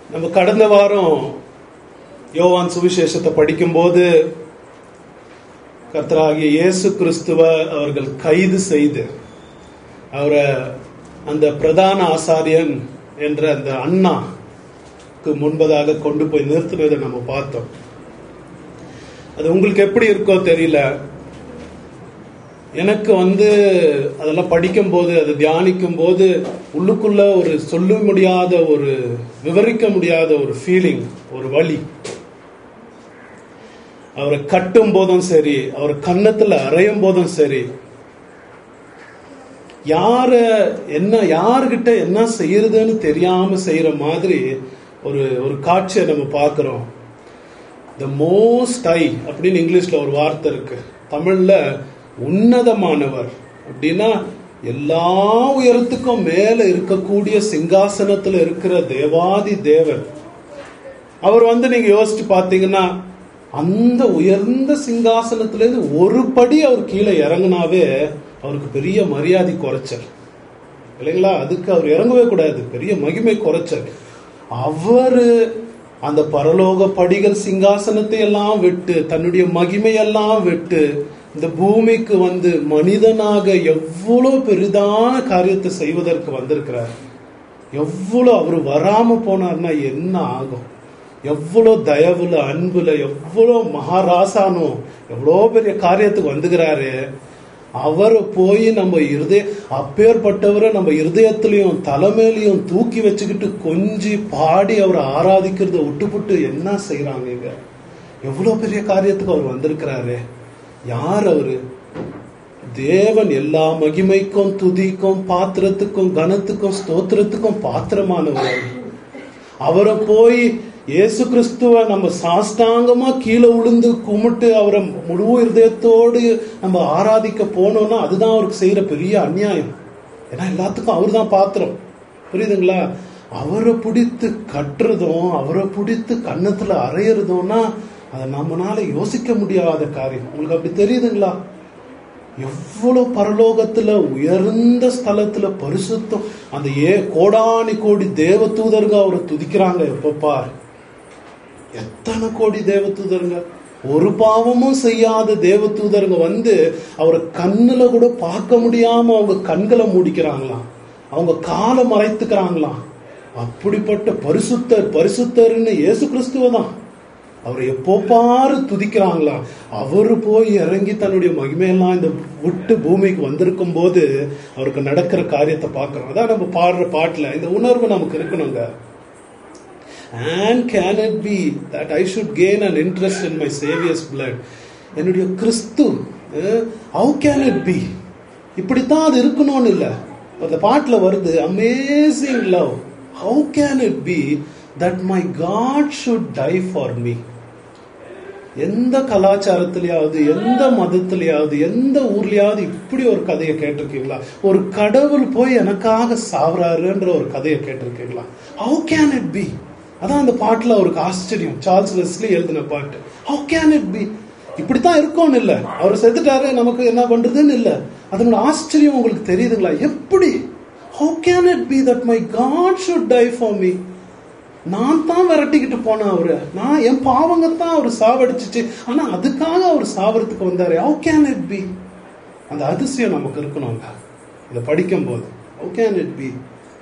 நம்ம கடந்த வாரம் யோவான் சுவிசேஷத்தை படிக்கும்போது கர்த்தராகிய இயேசு கிறிஸ்துவ அவர்கள் கைது செய்து அவரை அந்த பிரதான ஆசாரியன் என்ற அந்த அண்ணாக்கு முன்பதாக கொண்டு போய் நிறுத்தினதை நம்ம பார்த்தோம் அது உங்களுக்கு எப்படி இருக்கோ தெரியல எனக்கு வந்து அதெல்லாம் படிக்கும்போது அதை தியானிக்கும் போது உள்ளுக்குள்ள ஒரு சொல்ல முடியாத ஒரு விவரிக்க முடியாத ஒரு ஃபீலிங் ஒரு வலி அவரை கட்டும் போதும் சரி அவர் கன்னத்துல அறையும் போதும் சரி யார என்ன யாருகிட்ட என்ன செய்யறதுன்னு தெரியாம செய்யற மாதிரி ஒரு ஒரு காட்சியை நம்ம பார்க்கிறோம் த மோஸ்ட் ஐ அப்படின்னு இங்கிலீஷ்ல ஒரு வார்த்தை இருக்கு தமிழ்ல உன்னதமானவர் அப்படின்னா எல்லா உயரத்துக்கும் மேல இருக்கக்கூடிய சிங்காசனத்துல இருக்கிற தேவாதி தேவன் அவர் வந்து நீங்க யோசிச்சு பார்த்தீங்கன்னா அந்த உயர்ந்த சிங்காசனத்துல இருந்து ஒரு படி அவர் கீழே இறங்குனாவே அவருக்கு பெரிய மரியாதை குறைச்சல் இல்லைங்களா அதுக்கு அவர் இறங்கவே கூடாது பெரிய மகிமை குறைச்சல் அவரு அந்த பரலோக படிகள் சிங்காசனத்தை எல்லாம் விட்டு தன்னுடைய மகிமையெல்லாம் விட்டு இந்த பூமிக்கு வந்து மனிதனாக எவ்வளவு பெரிதான காரியத்தை செய்வதற்கு வந்திருக்கிறார் எவ்வளவு அவர் வராம போனார்னா என்ன ஆகும் எவ்வளோ தயவுல அன்புல எவ்வளோ மகாராசானோ எவ்வளோ பெரிய காரியத்துக்கு வந்துக்கிறாரு அவரை போய் நம்ம இருதய அப்பேற்பட்டவரை நம்ம இருதயத்திலையும் தலைமையிலையும் தூக்கி வச்சுக்கிட்டு கொஞ்சி பாடி அவரை ஆராதிக்கிறத விட்டுப்புட்டு என்ன செய்யறாங்க இங்க எவ்வளோ பெரிய காரியத்துக்கு அவர் வந்திருக்கிறாரு யார் அவரு தேவன் எல்லா மகிமைக்கும் துதிக்கும் பாத்திரத்துக்கும் கனத்துக்கும் ஸ்தோத்திரத்துக்கும் பாத்திரமானவர் அவரை போய் இயேசு கிறிஸ்துவ நம்ம சாஷ்டாங்கமா கீழே விழுந்து கும்பிட்டு அவரை முழு இருதயத்தோடு நம்ம ஆராதிக்க போனோம்னா அதுதான் அவருக்கு செய்யற பெரிய அநியாயம் ஏன்னா எல்லாத்துக்கும் அவர் தான் பாத்திரம் புரியுதுங்களா அவரை பிடித்து கட்டுறதும் அவரை பிடித்து கன்னத்துல அரையிறதும்னா அதை நம்மளால யோசிக்க முடியாத காரியம் உங்களுக்கு அப்படி தெரியுதுங்களா எவ்வளவு பரலோகத்துல உயர்ந்த ஸ்தலத்துல பரிசுத்தம் அந்த ஏ கோடானி கோடி தேவ தூதருங்க அவரை துதிக்கிறாங்க எப்ப பார் எத்தனை கோடி தேவ தூதருங்க ஒரு பாவமும் செய்யாத தேவ தூதருங்க வந்து அவரை கண்ணுல கூட பார்க்க முடியாம அவங்க கண்களை மூடிக்கிறாங்களாம் அவங்க காலை மறைத்துக்கிறாங்களாம் அப்படிப்பட்ட பரிசுத்தர் பரிசுத்தர்னு இயேசு கிறிஸ்துவ தான் அவர் எப்போ பாரு துதிக்கிறாங்களா அவரு போய் இறங்கி தன்னுடைய மகிமையெல்லாம் இந்த விட்டு பூமிக்கு வந்திருக்கும் போது அவருக்கு நடக்கிற காரியத்தை பார்க்கிறோம் அதான் நம்ம பாடுற பாட்டுல இந்த உணர்வு நமக்கு இருக்கணுங்க and can it be that I should gain and interest in my saviour's blood என்னுடைய கிறிஸ்து ஹவு கேன் இட் பி இப்படித்தான் அது இருக்கணும்னு இல்லை அந்த பாட்டில் வருது amazing love how can it be that my God should die for me எந்த கலாச்சாரத்திலேயாவது எந்த மதத்திலேயாவது எந்த ஊர்லயாவது இப்படி ஒரு கதையை கேட்டிருக்கீங்களா ஒரு கடவுள் போய் எனக்காக சாவறாருன்ற ஒரு கதையை கேட்டிருக்கீங்களா ஹவு கேன் இட் பி அதான் அந்த பாட்டுல அவருக்கு ஆச்சரியம் சார்ல்ஸ் வெஸ்லி எழுதின பாட்டு ஹவு கேன் இட் பி இப்படித்தான் இருக்கும்னு இல்ல அவர் செத்துட்டாரு நமக்கு என்ன பண்றதுன்னு இல்ல அதனோட ஆச்சரியம் உங்களுக்கு தெரியுதுங்களா எப்படி how can it be that my God should die for me நான் தான் விரட்டிக்கிட்டு போனேன் அவரு நான் என் பாவங்க தான் அவர் சாவடிச்சிச்சு ஆனா அதுக்காக அவர் சாவறதுக்கு வந்தாரு ஹவு கேன் இட் பி அந்த அதிசயம் நமக்கு இருக்கணுங்க இதை படிக்கும் போது ஹவு கேன் இட் பி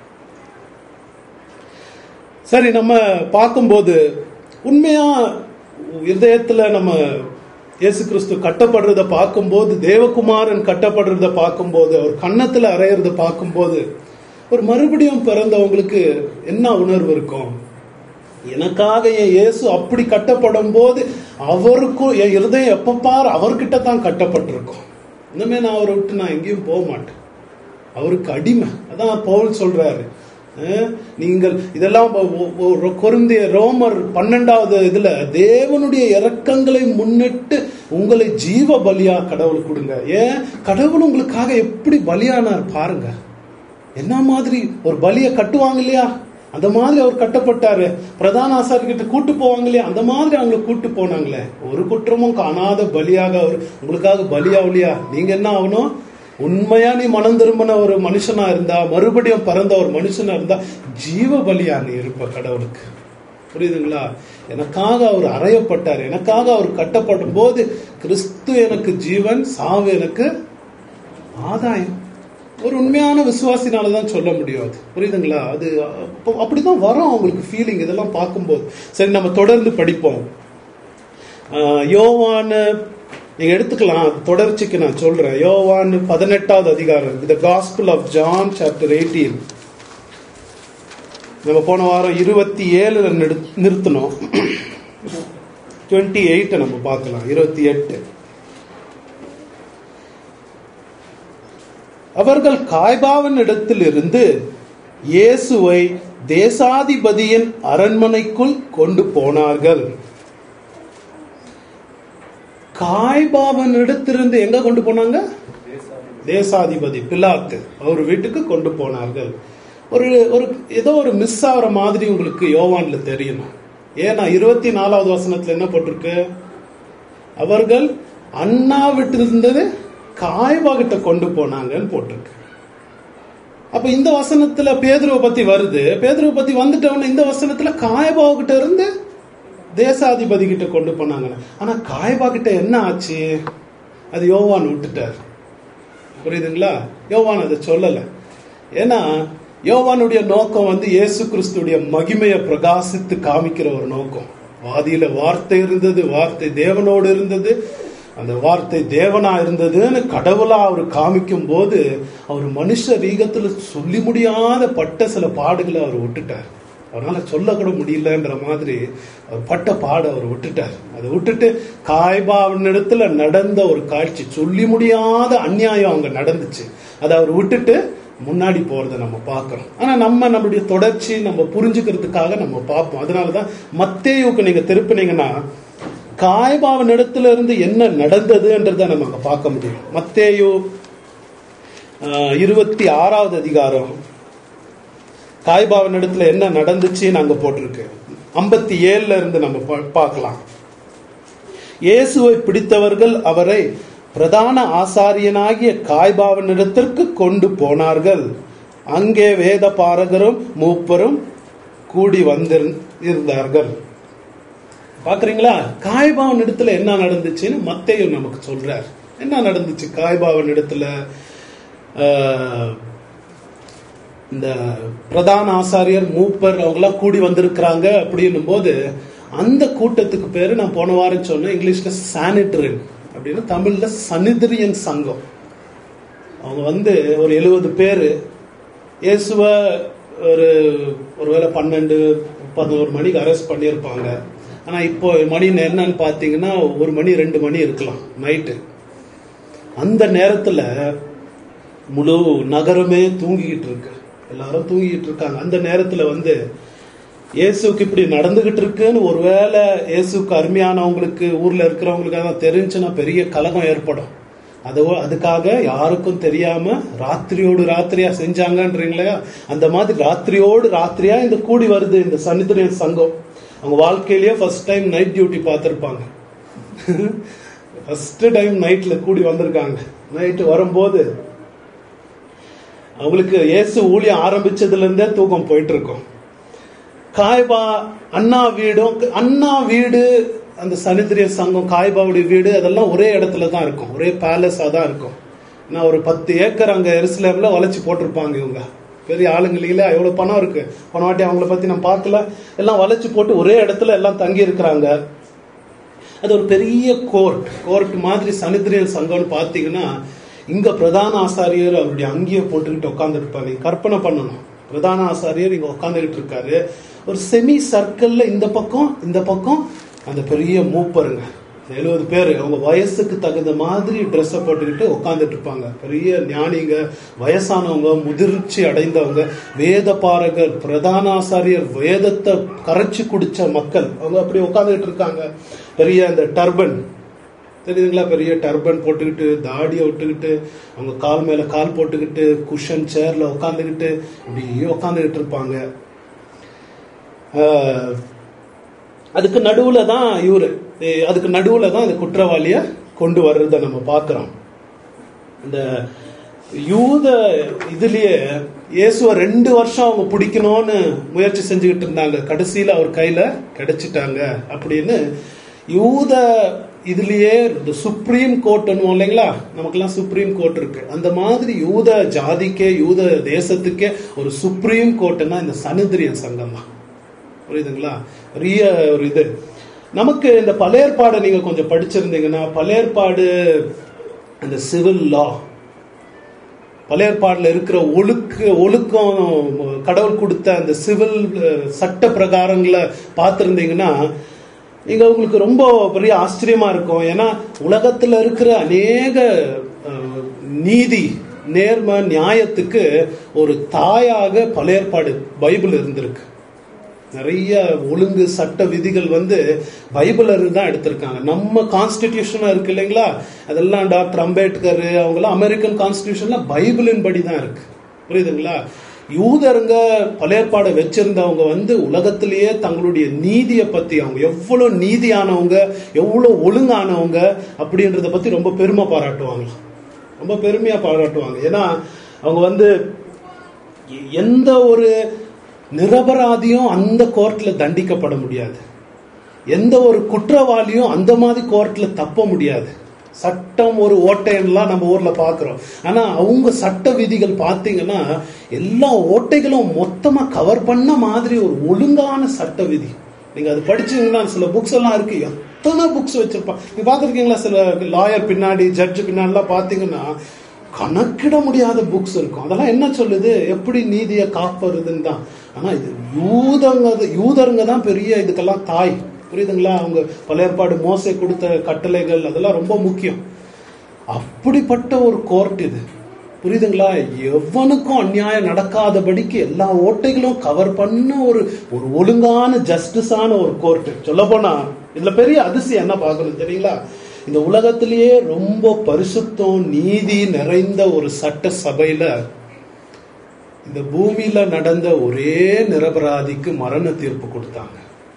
சரி நம்ம பார்க்கும்போது உண்மையா இதயத்துல நம்ம இயேசு கிறிஸ்து கட்டப்படுறத பார்க்கும்போது தேவகுமாரன் கட்டப்படுறத பார்க்கும்போது அவர் கன்னத்துல அறையிறத பார்க்கும்போது ஒரு மறுபடியும் பிறந்தவங்களுக்கு என்ன உணர்வு இருக்கும் எனக்காக என் இயேசு அப்படி கட்டப்படும் போது அவருக்கும் என் இருதயம் எப்ப பார் அவர்கிட்ட தான் கட்டப்பட்டிருக்கும் இன்னுமே நான் அவரை விட்டு நான் எங்கேயும் போக மாட்டேன் அவருக்கு அடிமை அதான் பவுல் சொல்றாரு நீங்கள் இதெல்லாம் கொருந்திய ரோமர் பன்னெண்டாவது இதுல தேவனுடைய இறக்கங்களை முன்னிட்டு உங்களை ஜீவ பலியா கடவுள் கொடுங்க ஏன் கடவுள் உங்களுக்காக எப்படி பலியானார் பாருங்க என்ன மாதிரி ஒரு பலியை கட்டுவாங்க இல்லையா அந்த மாதிரி அவர் கட்டப்பட்டாரு பிரதான ஆசாரிகிட்ட கூட்டு போவாங்க இல்லையா அந்த மாதிரி அவங்களை கூட்டு போனாங்களே ஒரு குற்றமும் காணாத பலியாக அவர் உங்களுக்காக பலியாவலியா நீங்க என்ன ஆகணும் உண்மையா நீ மனம் திரும்பின ஒரு மனுஷனா இருந்தா மறுபடியும் பிறந்த ஒரு மனுஷனா இருந்தா ஜீவ பலியா நீ இருப்ப கடவுளுக்கு புரியுதுங்களா எனக்காக அவர் அறையப்பட்டார் எனக்காக அவர் கட்டப்படும் போது கிறிஸ்து எனக்கு ஜீவன் சாவு எனக்கு ஆதாயம் ஒரு உண்மையான விசுவாசினால தான் சொல்ல முடியாது புரியுதுங்களா அது அப்போ அப்படிதான் வரும் அவங்களுக்கு ஃபீலிங் இதெல்லாம் பார்க்கும்போது சரி நம்ம தொடர்ந்து படிப்போம் ஆஹ் யோவான் நீங்க எடுத்துக்கலாம் தொடர்ச்சிக்கு நான் சொல்றேன் யோவான் பதினெட்டாவது அதிகாரம் the gospel of John chapter eighteen நம்ம போன வாரம் இருபத்தி ஏழுல நிறு- நிறுத்தினோம் டுவெண்ட்டி எயிட்டை நம்ம பார்க்கலாம் இருபத்தி எட்டு அவர்கள் காய்பாவின் இடத்திலிருந்து இயேசுவை தேசாதிபதியின் அரண்மனைக்குள் கொண்டு போனார்கள் காய்பாவன் இடத்திலிருந்து எங்க கொண்டு போனாங்க தேசாதிபதி பிலாத்து அவர் வீட்டுக்கு கொண்டு போனார்கள் ஒரு ஒரு ஏதோ ஒரு மிஸ் ஆகிற மாதிரி உங்களுக்கு யோவான்ல தெரியணும் ஏன்னா இருபத்தி நாலாவது வசனத்துல என்ன போட்டிருக்கு அவர்கள் அண்ணா விட்டு இருந்தது காய்பா கிட்ட கொண்டு போனாங்கன்னு போட்டிருக்கு அப்ப இந்த வசனத்துல பேதுருவை பத்தி வருது பேதுருவை பத்தி வந்துட்டவன இந்த வசனத்துல காயபா கிட்ட இருந்து தேசாதிபதி கிட்ட கொண்டு போனாங்க ஆனா காயபா கிட்ட என்ன ஆச்சு அது யோவான் விட்டுட்டார் புரியுதுங்களா யோவான் அதை சொல்லல ஏன்னா யோவானுடைய நோக்கம் வந்து இயேசு கிறிஸ்துடைய மகிமையை பிரகாசித்து காமிக்கிற ஒரு நோக்கம் வாதியில வார்த்தை இருந்தது வார்த்தை தேவனோடு இருந்தது அந்த வார்த்தை தேவனா இருந்ததுன்னு கடவுளா அவர் காமிக்கும் போது அவர் மனுஷ ரீகத்துல சொல்லி முடியாத பட்ட சில பாடுகளை அவர் விட்டுட்டார் அவரால சொல்லக்கூட முடியலன்ற மாதிரி அவர் பட்ட பாட அவர் விட்டுட்டார் அதை விட்டுட்டு காய்பாவினிடத்துல நடந்த ஒரு காட்சி சொல்லி முடியாத அநியாயம் அங்க நடந்துச்சு அதை அவர் விட்டுட்டு முன்னாடி போறதை நம்ம பார்க்கிறோம் ஆனா நம்ம நம்மளுடைய தொடர்ச்சி நம்ம புரிஞ்சுக்கிறதுக்காக நம்ம பார்ப்போம் அதனாலதான் மத்தேயுக்கு நீங்க திருப்பினீங்கன்னா காய்பாவின் இடத்துல இருந்து என்ன நடந்ததுன்றதை நம்ம அங்க பார்க்க முடியும் மத்தேயு ஆஹ், இருபத்தி ஆறாவது அதிகாரம் காய்பாவின் இடத்துல என்ன நடந்துச்சுன்னு அங்க போட்டிருக்கு ஐம்பத்தி ஏழுல இருந்து நம்ம பா- பார்க்கலாம் இயேசுவை பிடித்தவர்கள் அவரை பிரதான ஆசாரியனாகிய காய்பாவனிடத்திற்கு கொண்டு போனார்கள் அங்கே வேத பாரகரும் மூப்பரும் கூடி வந்திருந்தார்கள் பாக்குறீங்களா காய்பாவன் இடத்துல என்ன நடந்துச்சுன்னு மத்தேயும் நமக்கு சொல்றார் என்ன நடந்துச்சு காய்பாவன் இடத்துல ஆஹ், இந்த பிரதான ஆசாரியர் மூப்பர் அவங்களாம் கூடி வந்திருக்கிறாங்க அப்படின்னும் போது அந்த கூட்டத்துக்கு பேரு நான் போன வாரம் சொன்னேன் இங்கிலீஷ்ல சானிட்டரின் அப்படின்னு தமிழ்ல சனிதிரியன் சங்கம் அவங்க வந்து ஒரு எழுபது பேரு இயேசுவ ஒரு ஒருவேளை பன்னெண்டு பதினோரு மணிக்கு அரெஸ்ட் பண்ணியிருப்பாங்க ஆனா இப்போ மணி என்னன்னு பாத்தீங்கன்னா ஒரு மணி ரெண்டு மணி இருக்கலாம் நைட்டு அந்த நேரத்துல முழு நகரமே தூங்கிக்கிட்டு இருக்கு எல்லாரும் தூங்கிட்டு இருக்காங்க அந்த நேரத்துல வந்து இயேசுக்கு இப்படி நடந்துகிட்டு இருக்குன்னு ஒருவேளை இயேசுக்கு அருமையானவங்களுக்கு ஊர்ல இருக்கிறவங்களுக்கு அதான் தெரிஞ்சுன்னா பெரிய கலகம் ஏற்படும் அது அதுக்காக யாருக்கும் தெரியாம ராத்திரியோடு ராத்திரியா செஞ்சாங்கன்றீங்களா அந்த மாதிரி ராத்திரியோடு ராத்திரியா இந்த கூடி வருது இந்த சனித்திரியன் சங்கம் அவங்க வாழ்க்கையிலேயே ஃபர்ஸ்ட் டைம் நைட் டியூட்டி பார்த்துருப்பாங்க ஃபர்ஸ்ட் டைம் நைட்ல கூடி வந்திருக்காங்க நைட்டு வரும்போது அவங்களுக்கு இயேசு ஊழியம் ஆரம்பிச்சதுல இருந்தே தூக்கம் போயிட்டு இருக்கும் காய்பா அண்ணா வீடும் அண்ணா வீடு அந்த சனித்திரிய சங்கம் காய்பாவுடைய வீடு அதெல்லாம் ஒரே இடத்துல தான் இருக்கும் ஒரே பேலஸா தான் இருக்கும் நான் ஒரு பத்து ஏக்கர் அங்க எருசலேம்ல வளைச்சு போட்டிருப்பாங்க இவங்க பெரிய ஆளுங்க இல்லைங்களா எவ்வளவு பணம் இருக்கு போன வாட்டி அவங்கள பத்தி நான் பார்க்கல எல்லாம் வளைச்சு போட்டு ஒரே இடத்துல எல்லாம் தங்கி இருக்கிறாங்க அது ஒரு பெரிய கோர்ட் கோர்ட் மாதிரி சனித்திரியன் சங்கம்னு பார்த்தீங்கன்னா இங்க பிரதான ஆசாரியர் அவருடைய அங்கியை போட்டுக்கிட்டு உட்காந்துருப்பாரு கற்பனை பண்ணணும் பிரதான ஆசாரியர் இங்க உட்காந்துக்கிட்டு இருக்காரு ஒரு செமி சர்க்கிள்ல இந்த பக்கம் இந்த பக்கம் அந்த பெரிய மூப்பருங்க எழுபது பேர் அவங்க வயசுக்கு தகுந்த மாதிரி ட்ரெஸ்ஸை போட்டுக்கிட்டு உட்காந்துட்டு இருப்பாங்க பெரிய ஞானிங்க வயசானவங்க முதிர்ச்சி அடைந்தவங்க வேத பாரகர் பிரதான ஆசாரியர் வேதத்தை கரைச்சி குடிச்ச மக்கள் அவங்க அப்படி உட்காந்துக்கிட்டு இருக்காங்க பெரிய அந்த டர்பன் தெரியுதுங்களா பெரிய டர்பன் போட்டுக்கிட்டு தாடியை விட்டுக்கிட்டு அவங்க கால் மேல கால் போட்டுக்கிட்டு குஷன் சேர்ல உட்காந்துக்கிட்டு இப்படியே உட்காந்துக்கிட்டு இருப்பாங்க ஆஹ், அதுக்கு நடுவுல தான் இவரு ஏ, அதுக்கு நடுவுல தான் இந்த குற்றவாளிய கொண்டு வர்றதை நம்ம பார்க்கிறோம் இந்த யூத இதுலயே இயேசுவை ரெண்டு வருஷம் அவங்க பிடிக்கணும்னு முயற்சி செஞ்சுக்கிட்டு இருந்தாங்க கடைசியில அவர் கையில கிடைச்சிட்டாங்க அப்படின்னு யூத இதுலயே இந்த சுப்ரீம் கோர்ட் இல்லைங்களா நமக்கெல்லாம் சுப்ரீம் கோர்ட் இருக்கு அந்த மாதிரி யூத ஜாதிக்கே யூத தேசத்துக்கே ஒரு சுப்ரீம் கோர்ட்னா இந்த சனுதிரியன் சங்கம் தான் புரியுதுங்களா பெரிய ஒரு இது நமக்கு இந்த பழையற்பாடை நீங்க கொஞ்சம் படிச்சிருந்தீங்கன்னா பழையற்பாடு அந்த சிவில் லா பழையற்பாடுல இருக்கிற ஒழுக்க ஒழுக்கம் கடவுள் கொடுத்த அந்த சிவில் சட்ட பிரகாரங்களை பார்த்துருந்தீங்கன்னா இங்க உங்களுக்கு ரொம்ப பெரிய ஆச்சரியமா இருக்கும் ஏன்னா உலகத்துல இருக்கிற அநேக அஹ், நீதி நேர்ம நியாயத்துக்கு ஒரு தாயாக பழையற்பாடு பைபிள் இருந்திருக்கு நிறைய ஒழுங்கு சட்ட விதிகள் வந்து பைபிள்ல இருந்து தான் எடுத்திருக்காங்க நம்ம கான்ஸ்டிடியூஷனா இருக்கு இல்லைங்களா அதெல்லாம் டாக்டர் அம்பேத்கர் அவங்களாம் அமெரிக்கன் கான்ஸ்டிடியூஷன்ல பைபிளின் படி தான் இருக்கு புரியுதுங்களா யூதருங்க பழையற்பாடை வச்சிருந்தவங்க வந்து உலகத்திலேயே தங்களுடைய நீதியை பத்தி அவங்க எவ்வளவு நீதியானவங்க எவ்வளவு ஒழுங்கானவங்க அப்படின்றத பத்தி ரொம்ப பெருமை பாராட்டுவாங்க ரொம்ப பெருமையா பாராட்டுவாங்க ஏன்னா அவங்க வந்து எ- எந்த ஒரு நிரபராதியும் அந்த கோர்ட்ல தண்டிக்கப்பட முடியாது எந்த ஒரு குற்றவாளியும் அந்த மாதிரி கோர்ட்ல தப்ப முடியாது சட்டம் ஒரு ஓட்டையெல்லாம் நம்ம ஊர்ல பாக்குறோம் ஆனா அவங்க சட்ட விதிகள் பாத்தீங்கன்னா எல்லா ஓட்டைகளும் மொத்தமா கவர் பண்ண மாதிரி ஒரு ஒழுங்கான சட்ட விதி நீங்க அது படிச்சீங்கன்னா சில புக்ஸ் எல்லாம் இருக்கு எத்தனை புக்ஸ் வச்சிருப்பாங்க நீங்க பாத்திருக்கீங்களா சில லாயர் பின்னாடி ஜட்ஜ் பின்னாடிலாம் பாத்தீங்கன்னா கணக்கிட முடியாத புக்ஸ் இருக்கும் அதெல்லாம் என்ன சொல்லுது எப்படி நீதியை காப்பறதுன்னு தான் ஆனா இது யூதங்க யூதருங்க தான் பெரிய இதுக்கெல்லாம் தாய் புரியுதுங்களா அவங்க பழையற்பாடு மோசை கொடுத்த கட்டளைகள் அதெல்லாம் ரொம்ப முக்கியம் அப்படிப்பட்ட ஒரு கோர்ட் இது புரியுதுங்களா எவனுக்கும் அநியாயம் நடக்காதபடிக்கு எல்லா ஓட்டைகளும் கவர் பண்ண ஒரு ஒரு ஒழுங்கான ஜஸ்டிஸான ஒரு கோர்ட் சொல்ல போனா இதுல பெரிய அதிசயம் என்ன பார்க்கணும் தெரியுங்களா இந்த உலகத்திலேயே ரொம்ப பரிசுத்தம் நீதி நிறைந்த ஒரு சட்ட சபையில இந்த பூமியில நடந்த ஒரே நிரபராதிக்கு மரண தீர்ப்பு கொடுத்தாங்க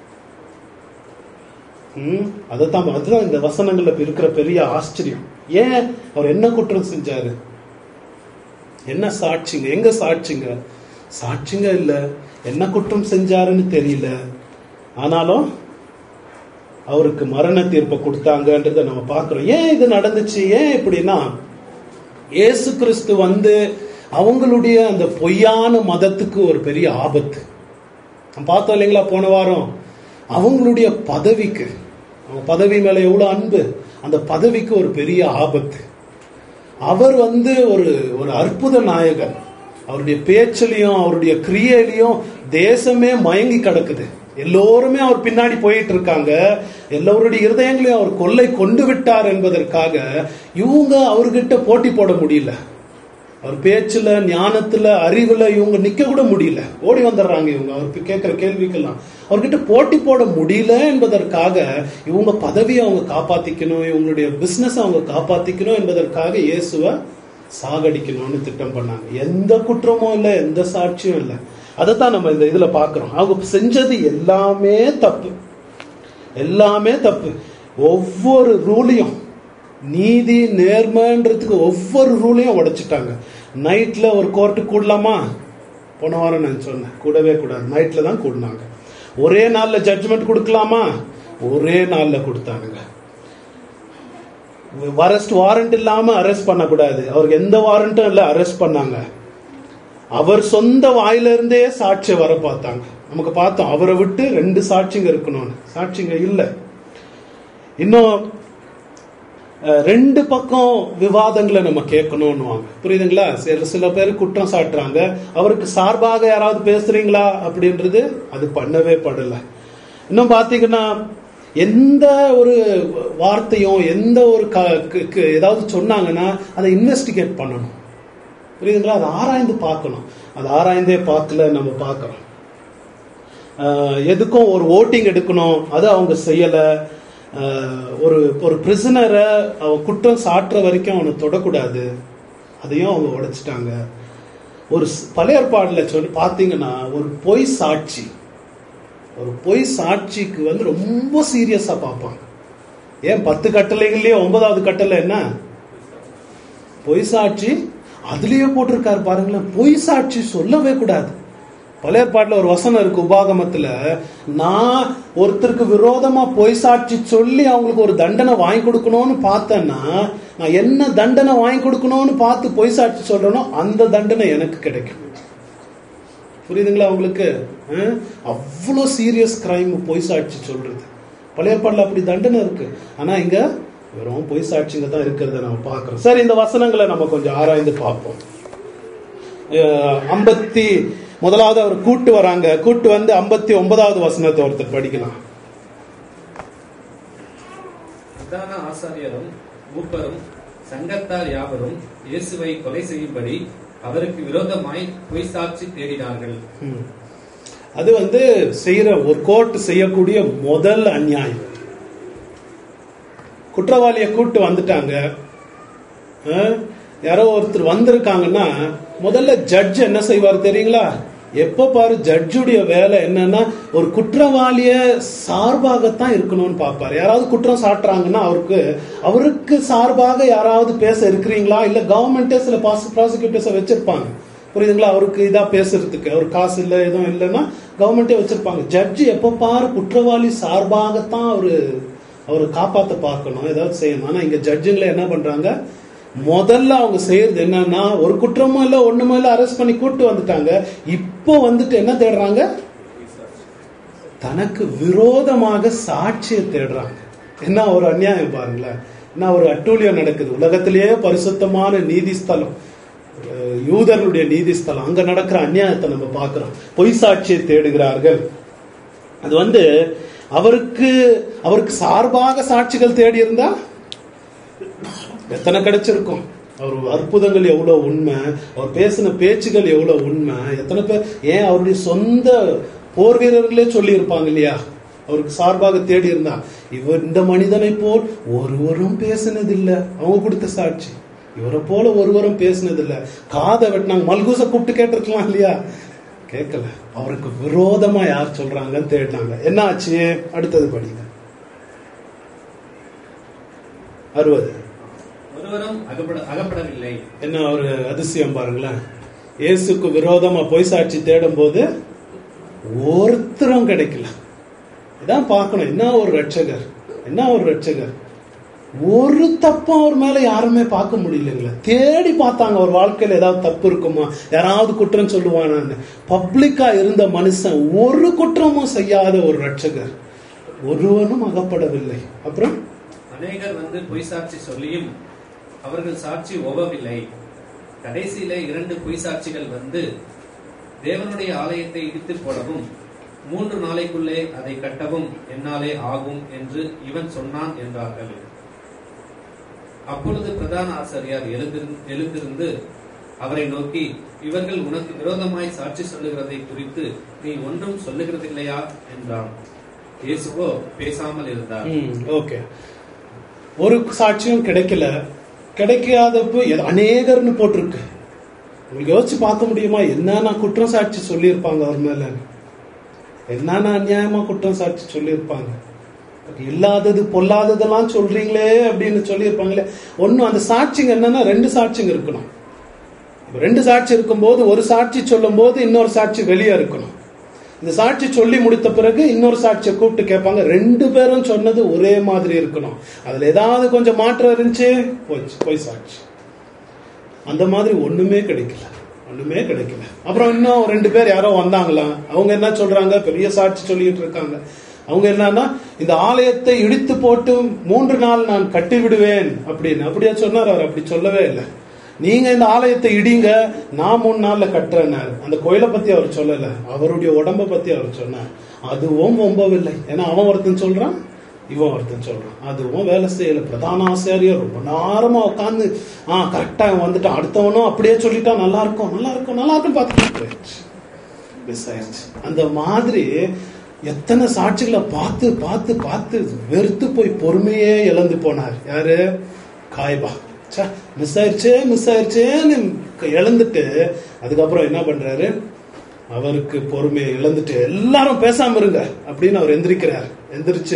ம், அதைத்தான் அதுதான் இந்த வசனங்கள்ல இருக்கிற பெரிய ஆச்சரியம் ஏன் அவர் என்ன குற்றம் செஞ்சாரு என்ன சாட்சிங்க எங்க சாட்சிங்க சாட்சிங்க இல்ல என்ன குற்றம் செஞ்சாருன்னு தெரியல ஆனாலும் அவருக்கு மரண தீர்ப்பை கொடுத்தாங்கன்றத நம்ம பார்க்கிறோம் ஏன் இது நடந்துச்சு ஏன் இப்படின்னா இயேசு கிறிஸ்து வந்து அவங்களுடைய அந்த பொய்யான மதத்துக்கு ஒரு பெரிய ஆபத்து நம்ம பார்த்தோம் இல்லைங்களா போன வாரம் அவங்களுடைய பதவிக்கு அவங்க பதவி மேல எவ்வளவு அன்பு அந்த பதவிக்கு ஒரு பெரிய ஆபத்து அவர் வந்து ஒரு ஒரு அற்புத நாயகன் அவருடைய பேச்சிலையும் அவருடைய கிரியையிலையும் தேசமே மயங்கி கிடக்குது எல்லோருமே அவர் பின்னாடி போயிட்டு இருக்காங்க எல்லோருடைய இருதயங்களையும் அவர் கொள்ளை கொண்டு விட்டார் என்பதற்காக இவங்க அவர்கிட்ட போட்டி போட முடியல அவர் பேச்சுல ஞானத்துல அறிவுல இவங்க நிக்க கூட முடியல ஓடி வந்துடுறாங்க இவங்க அவர் கேட்கிற கேள்விக்கெல்லாம் அவர்கிட்ட போட்டி போட முடியல என்பதற்காக இவங்க பதவியை அவங்க காப்பாத்திக்கணும் இவங்களுடைய பிசினஸ் அவங்க காப்பாத்திக்கணும் என்பதற்காக இயேசுவை சாகடிக்கணும்னு திட்டம் பண்ணாங்க எந்த குற்றமும் இல்லை எந்த சாட்சியும் இல்லை அதைத்தான் நம்ம இந்த இதுல பாக்குறோம் அவங்க செஞ்சது எல்லாமே தப்பு எல்லாமே தப்பு ஒவ்வொரு ரூலையும் நீதி நேர்மைன்றதுக்கு ஒவ்வொரு ரூலையும் உடைச்சிட்டாங்க நைட்ல ஒரு கோர்ட்டு கூடலாமா போன வாரம் நான் சொன்னேன் கூடவே கூடாது நைட்ல தான் கூடினாங்க ஒரே நாள்ல ஜட்ஜ்மெண்ட் கொடுக்கலாமா ஒரே நாள்ல கொடுத்தானுங்க அரஸ்ட் வாரண்ட் இல்லாம அரெஸ்ட் பண்ணக்கூடாது அவருக்கு எந்த வாரண்ட்டும் இல்ல அரெஸ்ட் பண்ணாங்க அவர் சொந்த வாயில இருந்தே சாட்சியை வர பார்த்தாங்க நமக்கு பார்த்தோம் அவரை விட்டு ரெண்டு சாட்சிங்க இருக்கணும்னு சாட்சிங்க இல்ல இன்னும் அஹ், ரெண்டு பக்கம் விவாதங்களை நம்ம கேட்கணும்னுவாங்க புரியுதுங்களா சில சில பேர் குற்றம் சாட்டுறாங்க அவருக்கு சார்பாக யாராவது பேசுறீங்களா அப்படின்றது அது பண்ணவே படல இன்னும் பாத்தீங்கன்னா எந்த ஒரு வார்த்தையும் எந்த ஒரு க- க- க- ஏதாவது சொன்னாங்கன்னா அதை இன்வெஸ்டிகேட் பண்ணணும் புரியுதுங்களா அதை ஆராய்ந்து பார்க்கணும் அதை ஆராய்ந்தே பார்க்கல நம்ம பார்க்கறோம் ஆஹ் எதுக்கும் ஒரு ஓட்டிங் எடுக்கணும் அதை அவங்க செய்யல ஆஹ் ஒரு ஒரு பிரிசனரை அவன் குற்றம் சாட்டுற வரைக்கும் அவனை தொடக்கூடாது அதையும் அவங்க உடைச்சிட்டாங்க ஒரு ஸ்- பழைய ஏற்பாடுல சொல்லி பார்த்தீங்கன்னா ஒரு பொய் சாட்சி ஒரு பொய் சாட்சிக்கு வந்து ரொம்ப சீரியஸா பார்ப்பாங்க ஏன் பத்து கட்டளைகள்லயே ஒன்பதாவது கட்டளை என்ன பொய் சாட்சி அதுலயே போட்டிருக்காரு பாருங்களேன் பொய் சாட்சி சொல்லவே கூடாது பழைய பாட்டுல ஒரு வசனம் இருக்கு உபாகமத்துல நான் ஒருத்தருக்கு விரோதமா பொய் சாட்சி சொல்லி அவங்களுக்கு ஒரு தண்டனை வாங்கி கொடுக்கணும்னு பார்த்தேன்னா நான் என்ன தண்டனை வாங்கி கொடுக்கணும்னு பார்த்து பொய் சாட்சி சொல்றேனோ அந்த தண்டனை எனக்கு கிடைக்கும் புரியுதுங்களா உங்களுக்கு அஹ்? அவ்வளோ சீரியஸ் கிரைம் பொய் சாட்சி சொல்றது பழைய பாடல அப்படி தண்டனை இருக்கு ஆனா இங்க வெறும் பொய் சாட்சிங்க தான் இருக்கிறத நம்ம பார்க்கிறோம் சரி இந்த வசனங்களை நம்ம கொஞ்சம் ஆராய்ந்து பார்ப்போம் அஹ், ஐம்பத்தி முதலாவது அவர் கூட்டு வராங்க கூட்டு வந்து ஐம்பத்தி ஒன்பதாவது வசனத்தை ஒருத்தர் படிக்கலாம் பிரதான ஆசாரியரும் மூப்பரும் சங்கத்தார் யாவரும் இயேசுவை கொலை செய்யும்படி அவருக்கு விரோதமாய் பொய் சாட்சி தேடினார்கள் ம். அது வந்து செய்யற ஒரு கோர்ட் செய்யக்கூடிய முதல் அநியாயம் குற்றவாளியை கூட்டு வந்துட்டாங்க அஹ், யாரோ ஒருத்தர் வந்திருக்காங்கன்னா முதல்ல ஜட்ஜ் என்ன செய்வார் தெரியுங்களா எப்போ பாரு ஜட்ஜுடைய வேலை என்னன்னா ஒரு குற்றவாளிய சார்பாகத்தான் இருக்கணும்னு பார்ப்பாரு யாராவது குற்றம் சாட்டுறாங்கன்னா அவருக்கு அவருக்கு சார்பாக யாராவது பேச இருக்கிறீங்களா இல்ல கவர்மெண்டே சில ப்ராசிக்யூட்டர்ஸை வச்சிருப்பாங்க புரியுதுங்களா அவருக்கு இதா பேசுறதுக்கு அவர் காசு இல்லை எதுவும் இல்லைன்னா கவர்மெண்டே வச்சிருப்பாங்க ஜட்ஜி எப்போ பாரு குற்றவாளி சார்பாகத்தான் அவரு அவரை காப்பாத்த பார்க்கணும் ஏதாவது செய்யணும் ஆனா இங்க ஜட்ஜுங்களை என்ன பண்றாங்க முதல்ல அவங்க செய்யறது என்னன்னா ஒரு குற்றமும் இல்ல ஒண்ணுமே இல்ல அரெஸ்ட் பண்ணி கூட்டு வந்துட்டாங்க இப்போ வந்துட்டு என்ன தேடுறாங்க தனக்கு விரோதமாக சாட்சியை தேடுறாங்க என்ன ஒரு அநியாயம் பாருங்களேன் என்ன ஒரு அட்டூழியம் நடக்குது உலகத்திலேயே பரிசுத்தமான நீதி ஸ்தலம் அஹ் யூதர்களுடைய நீதி ஸ்தலம் அங்க நடக்கிற அநியாயத்தை நம்ம பார்க்கிறோம் பொய் சாட்சியை தேடுகிறார்கள் அது வந்து அவருக்கு அவருக்கு சார்பாக சாட்சிகள் தேடி இருந்தா எத்தனை கிடைச்சிருக்கும் அவர் அற்புதங்கள் எவ்வளவு உண்மை அவர் பேசின பேச்சுகள் எவ்வளவு உண்மை எத்தனை பேர் ஏன் அவருடைய சொந்த போர் வீரர்களே சொல்லி இருப்பாங்க இல்லையா அவருக்கு சார்பாக தேடி இருந்தா இவர் இந்த மனிதனை போல் ஒருவரும் பேசினதில்லை அவங்க கொடுத்த சாட்சி இவரை போல ஒருவரும் பேசினதில்லை காதை வெட்டினாங்க மல்கூச கூப்பிட்டு கேட்டிருக்கலாம் இல்லையா கேட்கல அவருக்கு விரோதமா யார் சொல்றாங்கன்னு தேடினாங்க என்ன ஆச்சு அடுத்தது படிங்க அறுபது ஒருவரும் அகப்பட அகப்படவில்லை என்ன ஒரு அதிசயம் பாருங்களேன் இயேசுக்கு விரோதமா பொய் சாட்சி தேடும் போது ஒருத்தரும் கிடைக்கல இதான் பார்க்கணும் என்ன ஒரு ரட்சகர் என்ன ஒரு ரட்சகர் ஒரு தப்பும் அவர் மேல யாருமே பார்க்க முடியலங்களே தேடி பார்த்தாங்க அவர் வாழ்க்கையில ஏதாவது தப்பு இருக்குமா யாராவது குற்றம் சொல்லுவானான்னு பப்ளிக்கா இருந்த மனுஷன் ஒரு குற்றமும் செய்யாத ஒரு ரட்சகர் ஒருவனும் அகப்படவில்லை அப்புறம் அநேகர் வந்து பொய் சாட்சி சொல்லியும் அவர்கள் சாட்சி ஒவ்வவில்லை கடைசியில இரண்டு பொய் சாட்சிகள் வந்து தேவனுடைய ஆலயத்தை இடித்து போடவும் மூன்று நாளைக்குள்ளே அதை கட்டவும் என்னாலே ஆகும் என்று இவன் சொன்னான் என்றார்கள் அப்பொழுது பிரதான ஆசாரியார் எழுந்திரு- எழுந்திருந்து அவரை நோக்கி இவர்கள் உனக்கு விரோதமாய் சாட்சி சொல்லுகிறதை குறித்து நீ ஒன்றும் சொல்லுகிறதில்லையா என்றான் இயேசுவோ பேசாமல் இருந்தார் ஓகே ஒரு சாட்சியும் கிடைக்கல கிடைக்காதப்போ எது- அநேகர்னு போட்டிருக்கு உங்களுக்கு யோசிச்சு பார்க்க முடியுமா என்னென்ன குற்றம் சாட்சி சொல்லியிருப்பாங்க அவர் மேல என்னென்ன அநியாயமா குற்றம் சாட்சி சொல்லியிருப்பாங்க இல்லாதது பொல்லாததெல்லாம் சொல்றீங்களே அப்படின்னு சொல்லியிருப்பாங்களே ஒன்னும் அந்த சாட்சிங்க என்னன்னா ரெண்டு சாட்சிங்க இருக்கணும் இப்ப ரெண்டு சாட்சி இருக்கும்போது ஒரு சாட்சி சொல்லும் போது இன்னொரு சாட்சி வெளியே இருக்கணும் இந்த சாட்சி சொல்லி முடித்த பிறகு இன்னொரு சாட்சியை கூப்பிட்டு கேட்பாங்க ரெண்டு பேரும் சொன்னது ஒரே மாதிரி இருக்கணும் அதுல ஏதாவது கொஞ்சம் மாற்றம் இருந்துச்சு போச்சு போய் சாட்சி அந்த மாதிரி ஒண்ணுமே கிடைக்கல ஒண்ணுமே கிடைக்கல அப்புறம் இன்னும் ரெண்டு பேர் யாரோ வந்தாங்களா அவங்க என்ன சொல்றாங்க பெரிய சாட்சி சொல்லிட்டு இருக்காங்க அவங்க என்னன்னா இந்த ஆலயத்தை இடித்து போட்டு மூன்று நாள் நான் கட்டி விடுவேன் அப்படின்னு அப்படியா சொன்னார் அவர் அப்படி சொல்லவே இல்லை நீங்க இந்த ஆலயத்தை இடிங்க நான் மூணு நாள்ல கட்டுறேன்னாரு அந்த கோயிலை பத்தி அவர் சொல்லல அவருடைய உடம்ப பத்தி அவர் சொன்னார் அதுவும் ஒம்பவில்லை ஏன்னா அவன் ஒருத்தன் சொல்றான் இவன் ஒருத்தன் சொல்றான் அதுவும் வேலை செய்யல பிரதான ஆசிரியர் ரொம்ப நேரமா உட்காந்து ஆ கரெக்டா இவன் வந்துட்டான் அடுத்தவனும் அப்படியே சொல்லிட்டான் நல்லா இருக்கும் நல்லா இருக்கும் நல்லா இருக்கும் பார்த்துட்டு மிஸ் ஆயிடுச்சு அந்த மாதிரி எத்தனை சாட்சிகளை பார்த்து பார்த்து பார்த்து வெறுத்து போய் பொறுமையே இழந்து போனார் யாரு காய்பா மிஸ் ஆயிடுச்சே மிஸ் ஆயிடுச்சேன்னு இழந்துட்டு அதுக்கப்புறம் என்ன பண்றாரு அவருக்கு பொறுமையை இழந்துட்டு எல்லாரும் பேசாம இருங்க அப்படின்னு அவர் எந்திரிக்கிறார் எந்திரிச்சு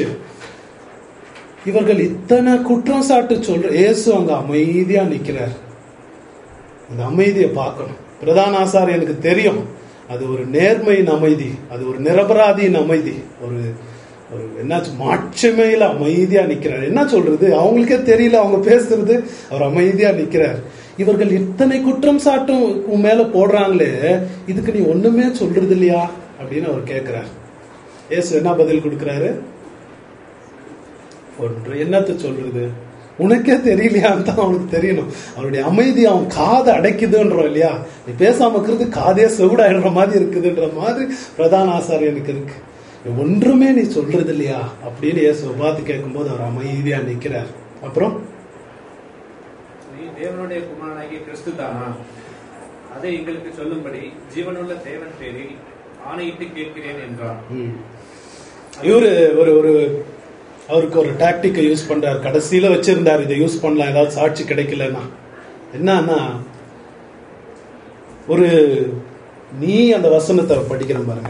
இவர்கள் இத்தனை குற்றம் சாட்டு சொல்ற இயேசு அங்க அமைதியா நிக்கிறார் அந்த அமைதியை பார்க்கணும் பிரதான ஆசார் எனக்கு தெரியும் அது ஒரு நேர்மையின் அமைதி அது ஒரு நிரபராதியின் அமைதி ஒரு ஒரு என்னாச்சு மாட்சிமையில அமைதியா நிக்கிறார் என்ன சொல்றது அவங்களுக்கே தெரியல அவங்க பேசுறது அவர் அமைதியா நிக்கிறார் இவர்கள் இத்தனை குற்றம் சாட்டும் உன் மேல போடுறாங்களே இதுக்கு நீ ஒண்ணுமே சொல்றது இல்லையா அப்படின்னு அவர் கேட்கிறார் ஏசு என்ன பதில் கொடுக்கிறாரு ஒன்று என்னத்த சொல்றது உனக்கே தெரியலையான்னு தான் அவனுக்கு தெரியணும் அவனுடைய அமைதி அவன் காதை அடைக்குதுன்றோம் இல்லையா நீ பேசாம இருக்கிறது காதே செவிடாயிடுற மாதிரி இருக்குதுன்ற மாதிரி பிரதான ஆசாரியனுக்கு இருக்கு ஒன்றுமே நீ சொல்றது இல்லையா அப்படின்னு இயேசுவை பார்த்து கேட்கும்போது அவர் அமைதியா நிக்கிறார் அப்புறம் நீ தேவனுடைய குமாரனாகிய கிறிஸ்து தானா அதை எங்களுக்கு சொல்லும்படி ஜீவனுள்ள தேவன் பேரில் ஆணையிட்டு கேட்கிறேன் என்றான் ம். இவரு ஒரு ஒரு அவருக்கு ஒரு டாக்டிக்கை யூஸ் பண்றாரு கடைசியில வச்சிருந்தாரு இதை யூஸ் பண்ணலாம் ஏதாவது சாட்சி கிடைக்கலன்னா என்னன்னா ஒரு நீ அந்த வசனத்தை படிக்கிற பாருங்க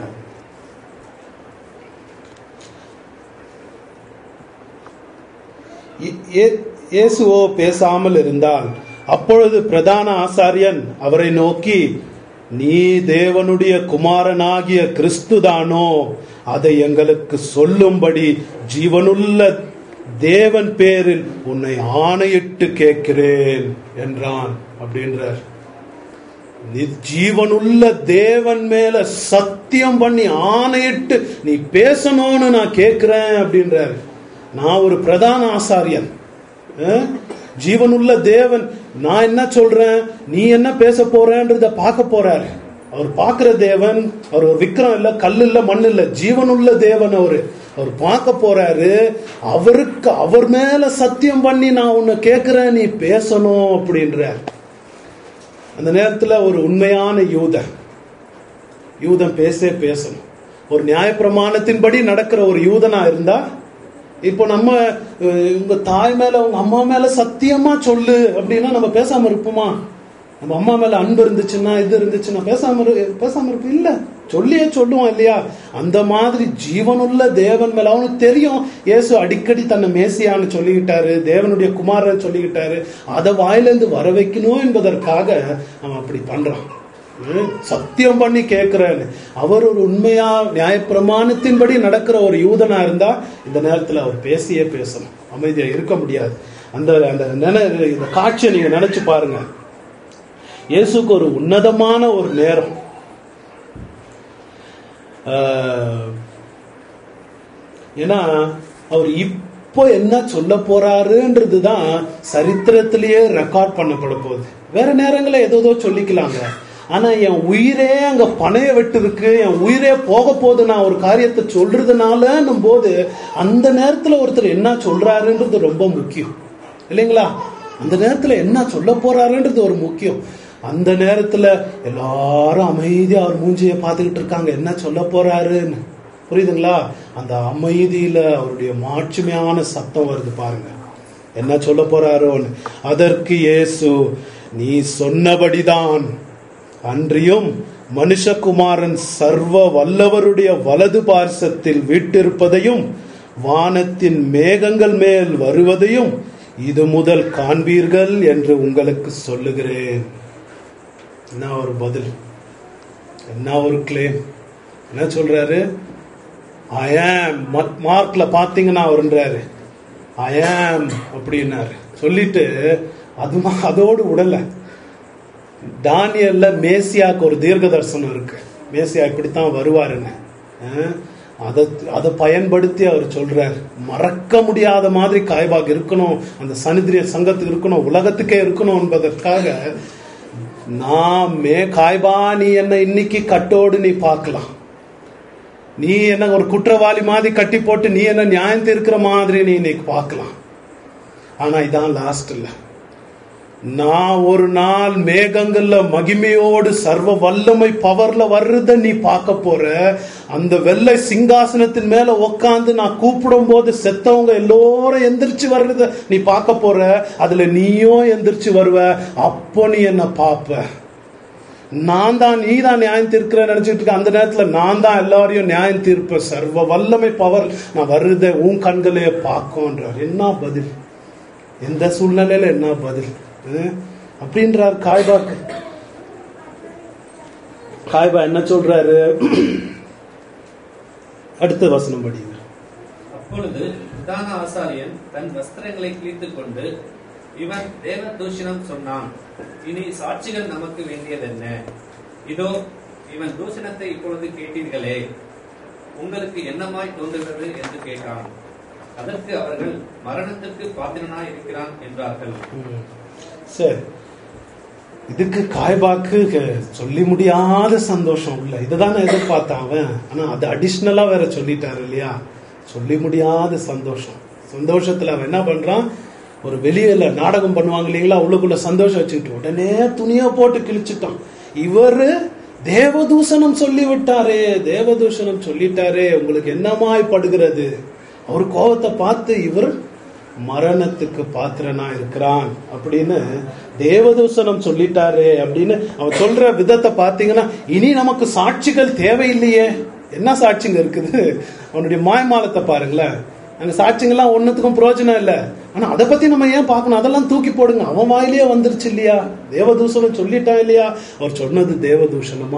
இ- ஏ- இயேசுவோ பேசாமல் இருந்தால் அப்பொழுது பிரதான ஆசாரியன் அவரை நோக்கி நீ தேவனுடைய குமாரனாகிய கிறிஸ்துதானோ அதை எங்களுக்கு சொல்லும்படி ஜீவனுள்ள தேவன் பேரில் உன்னை ஆணையிட்டு கேட்கிறேன் என்றான் அப்படின்றார் நீ ஜீவனுள்ள தேவன் மேல சத்தியம் பண்ணி ஆணையிட்டு நீ பேசணும்னு நான் கேட்கிறேன் அப்படின்றாரு நான் ஒரு பிரதான ஆசாரியன் அஹ்? ஜீவனுள்ள தேவன் நான் என்ன சொல்றேன் நீ என்ன பேச போறன்றத பார்க்க போறாரு அவர் பார்க்கிற தேவன் அவர் ஒரு விக்ரம் இல்ல கல் இல்ல மண் இல்ல ஜீவனுள்ள தேவன் அவரு அவர் பார்க்க போறாரு அவருக்கு அவர் மேல சத்தியம் பண்ணி நான் உன்னை கேட்கிறேன் நீ பேசணும் அப்படின்றார் அந்த நேரத்துல ஒரு உண்மையான யூதன் யூதன் பேசே பேசணும் ஒரு நியாயப்பிரமாணத்தின்படி நடக்கிற ஒரு யூதனா இருந்தா இப்போ நம்ம அஹ், உங்க தாய் மேல உங்க அம்மா மேல சத்தியமா சொல்லு அப்படின்னா நம்ம பேசாம இருப்போமா நம்ம அம்மா மேல அன்பு இருந்துச்சுன்னா இது இருந்துச்சுன்னா பேசாம இரு- பேசாம இருப்போம் இல்ல சொல்லியே சொல்லுவோம் இல்லையா அந்த மாதிரி ஜீவனுள்ள தேவன் மேல அவனுக்கு தெரியும் இயேசு அடிக்கடி தன்னை மேசியான்னு சொல்லிக்கிட்டாரு தேவனுடைய குமாரன் சொல்லிக்கிட்டாரு அதை வாயிலிருந்து வர வைக்கணும் என்பதற்காக அவன் அப்படி பண்றான் ஹம், சத்தியம் பண்ணி கேட்கிறேன்னு அவர் ஒரு உண்மையா நியாயப்பிரமாணத்தின்படி நடக்கிற ஒரு யூதனா இருந்தா இந்த நேரத்துல அவர் பேசியே பேசணும் அமைதியா இருக்க முடியாது அந்த அந்த நினை இந்த காட்சியை நீங்க நினைச்சு பாருங்க இயேசுக்கு ஒரு உன்னதமான ஒரு நேரம் ஆஹ், ஏன்னா அவர் இப்போ என்ன சொல்ல போறாருன்றது தான் சரித்திரத்திலேயே ரெக்கார்ட் பண்ணப்பட போகுது வேற நேரங்களில் ஏதோ சொல்லிக்கலாங்க ஆனா என் உயிரே அங்க பணைய விட்டு இருக்கு என் உயிரே போக போது நான் ஒரு காரியத்தை சொல்றதுனாலன்னும் போது அந்த நேரத்துல ஒருத்தர் என்ன சொல்றாருன்றது ரொம்ப முக்கியம் இல்லைங்களா அந்த நேரத்துல என்ன சொல்ல போறாருன்றது ஒரு முக்கியம் அந்த நேரத்துல எல்லாரும் அமைதியா அவர் மூஞ்சியை பார்த்துக்கிட்டு இருக்காங்க என்ன சொல்ல போறாருன்னு புரியுதுங்களா அந்த அமைதியில அவருடைய மாட்சிமையான சத்தம் வருது பாருங்க என்ன சொல்ல போறாரோன்னு அதற்கு இயேசு நீ சொன்னபடிதான் அன்றியும் மனுஷகுமாரன் சர்வ வல்லவருடைய வலது பார்சத்தில் வீட்டிருப்பதையும் வானத்தின் மேகங்கள் மேல் வருவதையும் இது முதல் காண்பீர்கள் என்று உங்களுக்கு சொல்லுகிறேன் என்ன ஒரு பதில் என்ன ஒரு கிளைம் என்ன சொல்றாரு ஐ ஆம் மார்க்ல பாத்தீங்கன்னா அவருன்றாரு ஐ ஆம் அப்படின்னாரு சொல்லிட்டு அது மா- அதோடு விடல தானியல்ல மேசியாக்கு ஒரு தீர்க்க தரிசனம் இருக்கு மேசியா இப்படித்தான் வருவாருன்னு அஹ், அதை அதை பயன்படுத்தி அவர் சொல்றார் மறக்க முடியாத மாதிரி காய்பாக் இருக்கணும் அந்த சனிதிரிய சங்கத்துக்கு இருக்கணும் உலகத்துக்கே இருக்கணும் என்பதற்காக நான் மே காய்பா நீ என்ன இன்னைக்கு கட்டோடு நீ பார்க்கலாம் நீ என்ன ஒரு குற்றவாளி மாதிரி கட்டி போட்டு நீ என்ன நியாயம் தீர்க்கிற மாதிரி நீ இன்னைக்கு பார்க்கலாம் ஆனா இதான் லாஸ்ட் இல்ல நான் ஒரு நாள் மேகங்கள்ல மகிமையோடு சர்வ வல்லமை பவர்ல வர்றத நீ பார்க்க போற அந்த வெள்ளை சிங்காசனத்தின் மேல உக்காந்து நான் கூப்பிடும் போது செத்தவங்க எல்லோரும் எந்திரிச்சு வர்றத நீ பார்க்க போற அதுல நீயும் எந்திரிச்சு வருவ அப்போ நீ என்ன பார்ப்ப நான் தான் நீ தான் நியாயம் தீர்க்கிற நினைச்சிட்டு இருக்க அந்த நேரத்துல நான் தான் எல்லாரையும் நியாயம் தீர்ப்பேன் சர்வ வல்லமை பவர் நான் வர்றதை உன் கண்களே பார்க்கும்ன்றார் என்ன பதில் எந்த சூழ்நிலையில என்ன பதில் அஹ்? அப்படின்றார் காய்பாக்கு காய்பா என்ன சொல்றாரு அடுத்த வசனம் படிங்க அப்பொழுது பிரதான ஆசாரியன் தன் வஸ்திரங்களை கிழித்துக் கொண்டு இவன் தேவ தூஷணம் சொன்னான் இனி சாட்சிகள் நமக்கு வேண்டியதென்ன இதோ இவன் தூஷணத்தை இப்பொழுது கேட்டீர்களே உங்களுக்கு என்னமாய் தோன்றுகிறது என்று கேட்டான் அதற்கு அவர்கள் மரணத்திற்கு பாத்திரனாய் இருக்கிறான் என்றார்கள் ம். சரி இதுக்கு காய்பாக்கு க- சொல்லி முடியாத சந்தோஷம் உள்ள இதுதானே எதிர்பார்த்தான் அவன் ஆனா அது அடிஷ்னலா வேற சொல்லிட்டாரு இல்லையா சொல்லி முடியாத சந்தோஷம் சந்தோஷத்துல அவன் என்ன பண்றான் ஒரு வெளியில நாடகம் பண்ணுவாங்க இல்லைங்களா உள்ளுக்குள்ள சந்தோஷம் வச்சுக்கிட்டு உடனே துணியை போட்டு கிழிச்சிட்டான் இவரு தேவதூஷணம் சொல்லி விட்டாரே தேவதூஷணம் சொல்லிட்டாரே உங்களுக்கு என்னமாய் படுகிறது அவர் கோபத்தை பார்த்து இவர் மரணத்துக்கு பாத்திரனா இருக்கிறான் அப்படின்னு தேவதூஷணம் சொல்லிட்டாரு அப்படின்னு அவன் சொல்ற விதத்தை பார்த்தீங்கன்னா இனி நமக்கு சாட்சிகள் தேவையில்லையே என்ன சாட்சிங்க இருக்குது அவனுடைய மாயமாலத்தை பாருங்களேன் அங்க சாட்சிங்கெல்லாம் ஒன்னுத்துக்கும் பிரயோஜனம் இல்லை ஆனா அதை பத்தி நம்ம ஏன் பார்க்கணும் அதெல்லாம் தூக்கி போடுங்க அவன் வாயிலேயே வந்துருச்சு இல்லையா தேவதூஷணம் சொல்லிட்டான் இல்லையா அவர் சொன்னது தேவதூஷணமா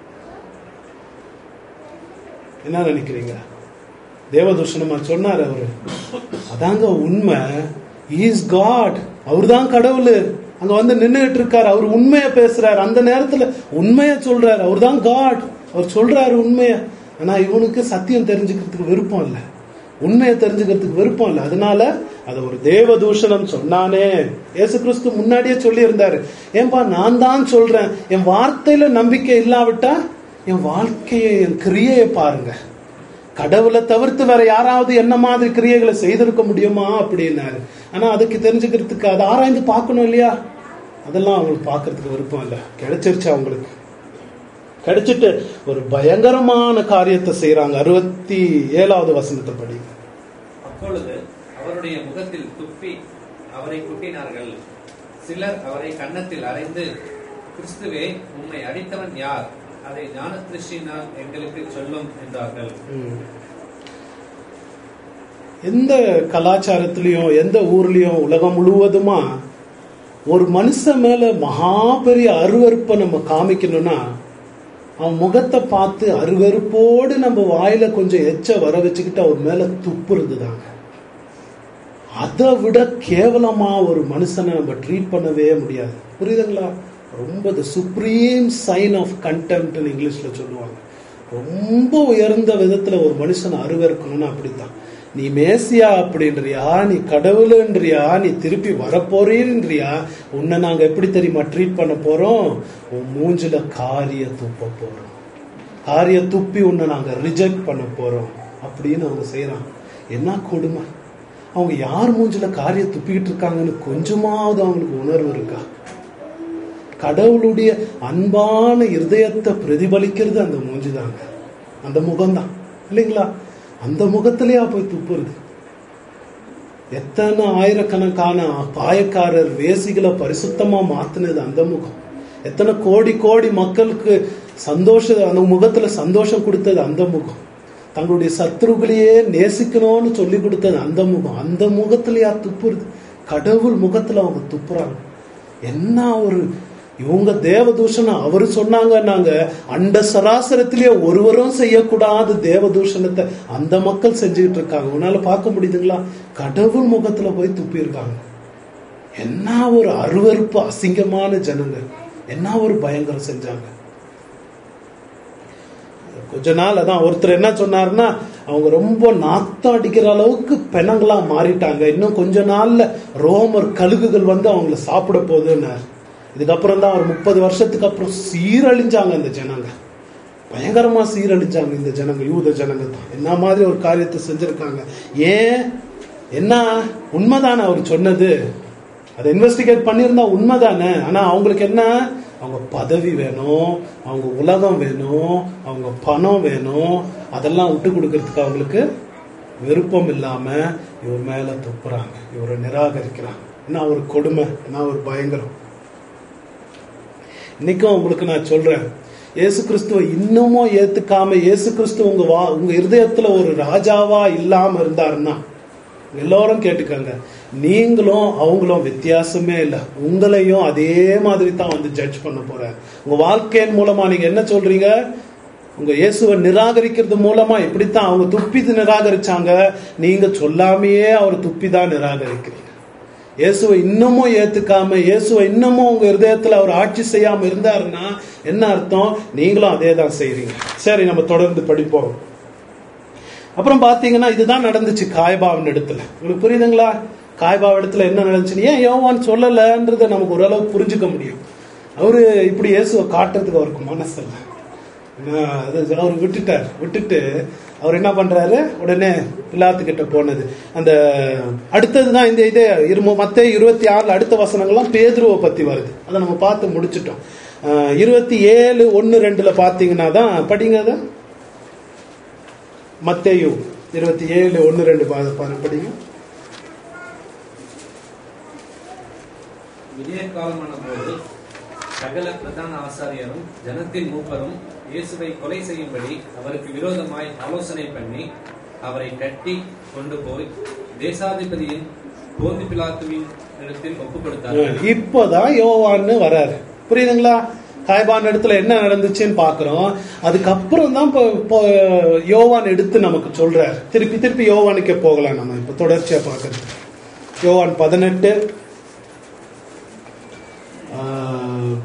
என்ன நினைக்கிறீங்க தேவதூஷணமா சொன்னார் அவரு அதாங்க உண்மை இஸ் காட் அவர்தான் கடவுள் அங்க வந்து நின்னுகிட்டு இருக்காரு அவர் உண்மையை பேசுறாரு அந்த நேரத்துல உண்மையை சொல்றாரு அவர்தான் காட் அவர் சொல்றாரு உண்மையை ஆனா இவனுக்கு சத்தியம் தெரிஞ்சுக்கிறதுக்கு விருப்பம் இல்லை உண்மையை தெரிஞ்சுக்கிறதுக்கு விருப்பம் இல்லை அதனால அதை ஒரு தேவதூஷணம் சொன்னானே இயேசு கிறிஸ்து முன்னாடியே சொல்லி இருந்தாரு ஏன்பா நான் தான் சொல்றேன் என் வார்த்தையில நம்பிக்கை இல்லாவிட்டா என் வாழ்க்கையை என் கிரியையை பாருங்க கடவுளை தவிர்த்து வேற யாராவது என்ன மாதிரி கிரியைகளை செய்திருக்க முடியுமா அப்படின்னாரு ஆனா அதுக்கு தெரிஞ்சுக்கிறதுக்கு அதை ஆராய்ந்து பார்க்கணும் இல்லையா அதெல்லாம் அவங்களுக்கு பார்க்கறதுக்கு விருப்பம் இல்லை கிடைச்சிருச்சு அவங்களுக்கு கிடைச்சிட்டு ஒரு பயங்கரமான காரியத்தை செய்யறாங்க அறுபத்தி ஏழாவது வசனத்தை படி அப்பொழுது அவருடைய முகத்தில் துப்பி அவரை குட்டினார்கள் சிலர் அவரை கன்னத்தில் அறைந்து கிறிஸ்துவே உம்மை அடித்தவன் யார் அதை ஞான திருஷ்டினால் எங்களுக்கு சொல்லும் என்றார்கள் ம். எந்த கலாச்சாரத்திலையும் எந்த ஊர்லயும் உலகம் முழுவதுமா ஒரு மனுஷன் மேல மகா பெரிய அருவருப்பை நம்ம காமிக்கணும்னா அவன் முகத்தை பார்த்து அருவருப்போடு நம்ம வாயில கொஞ்சம் எச்ச வர வச்சுக்கிட்டு அவர் மேல துப்புறது தாங்க அதை விட கேவலமா ஒரு மனுஷனை நம்ம ட்ரீட் பண்ணவே முடியாது புரியுதுங்களா ரொம்ப த சுப்ரீம் சைன் ஆஃப் கண்டெம்ட்னு இங்கிலீஷ்ல சொல்லுவாங்க ரொம்ப உயர்ந்த விதத்துல ஒரு மனுஷனை அருவருக்கணும்னு அப்படித்தான் நீ மேசியா அப்படின்றியா நீ கடவுளுன்றியா நீ திருப்பி வரப்போறீன்றியா உன்னை நாங்க எப்படி தெரியுமா ட்ரீட் பண்ண போறோம் உன் மூஞ்சில காரிய துப்ப போறோம் காரிய துப்பி உன்னை நாங்க ரிஜெக்ட் பண்ண போறோம் அப்படின்னு அவங்க செய்யறாங்க என்ன கொடுமை அவங்க யார் மூஞ்சில காரிய துப்பிக்கிட்டு இருக்காங்கன்னு கொஞ்சமாவது அவங்களுக்கு உணர்வு இருக்கா கடவுளுடைய அன்பான இருதயத்தை பிரதிபலிக்கிறது அந்த மூஞ்சி தாங்க அந்த முகம்தான் இல்லைங்களா அந்த முகத்திலேயா போய் துப்புறது எத்தனை ஆயிரக்கணக்கான பாயக்காரர் வேசிகளை பரிசுத்தமா மாத்தினது அந்த முகம் எத்தனை கோடி கோடி மக்களுக்கு சந்தோஷ அந்த முகத்துல சந்தோஷம் கொடுத்தது அந்த முகம் தங்களுடைய சத்ருகளையே நேசிக்கணும்னு சொல்லி கொடுத்தது அந்த முகம் அந்த முகத்திலயா துப்புறது கடவுள் முகத்துல அவங்க துப்புறாங்க என்ன ஒரு இவங்க தேவதூஷணம் அவரு சொன்னாங்க நாங்க அண்ட சராசரத்திலேயே ஒருவரும் செய்யக்கூடாத தேவதூஷணத்தை அந்த மக்கள் செஞ்சுக்கிட்டு இருக்காங்க உன்னால பார்க்க முடியுதுங்களா கடவுள் முகத்துல போய் துப்பி இருக்காங்க என்ன ஒரு அருவருப்பு அசிங்கமான ஜனங்க என்ன ஒரு பயங்கரம் செஞ்சாங்க கொஞ்ச நாள் அதான் ஒருத்தர் என்ன சொன்னாருன்னா அவங்க ரொம்ப நாத்தம் அடிக்கிற அளவுக்கு பெணங்களா மாறிட்டாங்க இன்னும் கொஞ்ச நாள்ல ரோமர் கழுகுகள் வந்து அவங்கள சாப்பிட போகுதுன்னாரு இதுக்கப்புறம் தான் ஒரு முப்பது வருஷத்துக்கு அப்புறம் சீரழிஞ்சாங்க இந்த ஜனங்க பயங்கரமா சீரழிஞ்சாங்க இந்த ஜனங்க யூத ஜனங்க தான் என்ன மாதிரி ஒரு காரியத்தை செஞ்சிருக்காங்க ஏன் என்ன உண்மைதானே அவர் சொன்னது அதை இன்வெஸ்டிகேட் பண்ணியிருந்தா உண்மைதானே ஆனா அவங்களுக்கு என்ன அவங்க பதவி வேணும் அவங்க உலகம் வேணும் அவங்க பணம் வேணும் அதெல்லாம் விட்டு கொடுக்கறதுக்கு அவங்களுக்கு விருப்பம் இல்லாம இவர் மேல துப்புறாங்க இவரை நிராகரிக்கிறாங்க என்ன ஒரு கொடுமை என்ன ஒரு பயங்கரம் இன்னைக்கும் உங்களுக்கு நான் சொல்றேன் இயேசு கிறிஸ்துவ இன்னமும் ஏத்துக்காம இயேசு கிறிஸ்து உங்க வா உங்க இருதயத்துல ஒரு ராஜாவா இல்லாம இருந்தாருன்னா எல்லாரும் கேட்டுக்கங்க நீங்களும் அவங்களும் வித்தியாசமே இல்லை உங்களையும் அதே மாதிரி தான் வந்து ஜட்ஜ் பண்ண போறார் உங்க வாழ்க்கையின் மூலமா நீங்க என்ன சொல்றீங்க உங்க இயேசுவை நிராகரிக்கிறது மூலமா இப்படித்தான் அவங்க துப்பி நிராகரிச்சாங்க நீங்க சொல்லாமையே அவர் துப்பி தான் நிராகரிக்கிறீங்க இயேசுவை இன்னமும் ஏத்துக்காம இயேசுவை இன்னமும் உங்க இருதயத்துல அவர் ஆட்சி செய்யாம இருந்தாருன்னா என்ன அர்த்தம் நீங்களும் அதே தான் செய்றீங்க சரி நம்ம தொடர்ந்து படிப்போம் அப்புறம் பாத்தீங்கன்னா இதுதான் நடந்துச்சு காய்பாவின் இடத்துல உங்களுக்கு புரியுதுங்களா காய்பாவ இடத்துல என்ன நடந்துச்சுன்னு ஏன் யோவான் சொல்லலன்றதை நமக்கு ஓரளவு புரிஞ்சுக்க முடியும் அவரு இப்படி இயேசுவை காட்டுறதுக்கு அவருக்கு மனசு இல்லை ஏன்னா, அது அவர் விட்டுட்டார் விட்டுட்டு அவர் என்ன பண்றாரு உடனே பிலாத்துக்கிட்ட போனது அந்த அடுத்ததுதான் இந்த இதே இரும மத்த இருபத்தி ஆறுல அடுத்த வசனங்கள்லாம் பேதுருவை பத்தி வருது அதை நம்ம பார்த்து முடிச்சிட்டோம் அஹ், இருபத்தி ஏழு ஒன்னு ரெண்டுல பாத்தீங்கன்னா தான் படிங்க அதை மத்தேயு இருபத்தி ஏழு ஒன்னு ரெண்டு பா- பா- படிங்க விடிய காலமான போது சகல பிரதான ஆசாரியரும் ஜனத்தின் மூப்பரும் இயேசுவை கொலை செய்யும்படி அவருக்கு விரோதமாய் ஆலோசனை பண்ணி அவரை கட்டி கொண்டு போய் தேசாதிபதியின் போந்தி பிலாத்துவின் இடத்தில் ஒப்புக் கொடுத்தார்கள் இப்போதான் யோவான்னு வராரு புரியுதுங்களா காய்பான் இடத்துல என்ன நடந்துச்சுன்னு பாக்குறோம் அதுக்கப்புறம் தான் இப்போ- இப்போ யோவான் எடுத்து நமக்கு சொல்றாரு திருப்பி திருப்பி யோவானுக்கே போகலாம் நம்ம இப்ப தொடர்ச்சியா பாக்குறது யோவான் பதினெட்டு ஆஹ்,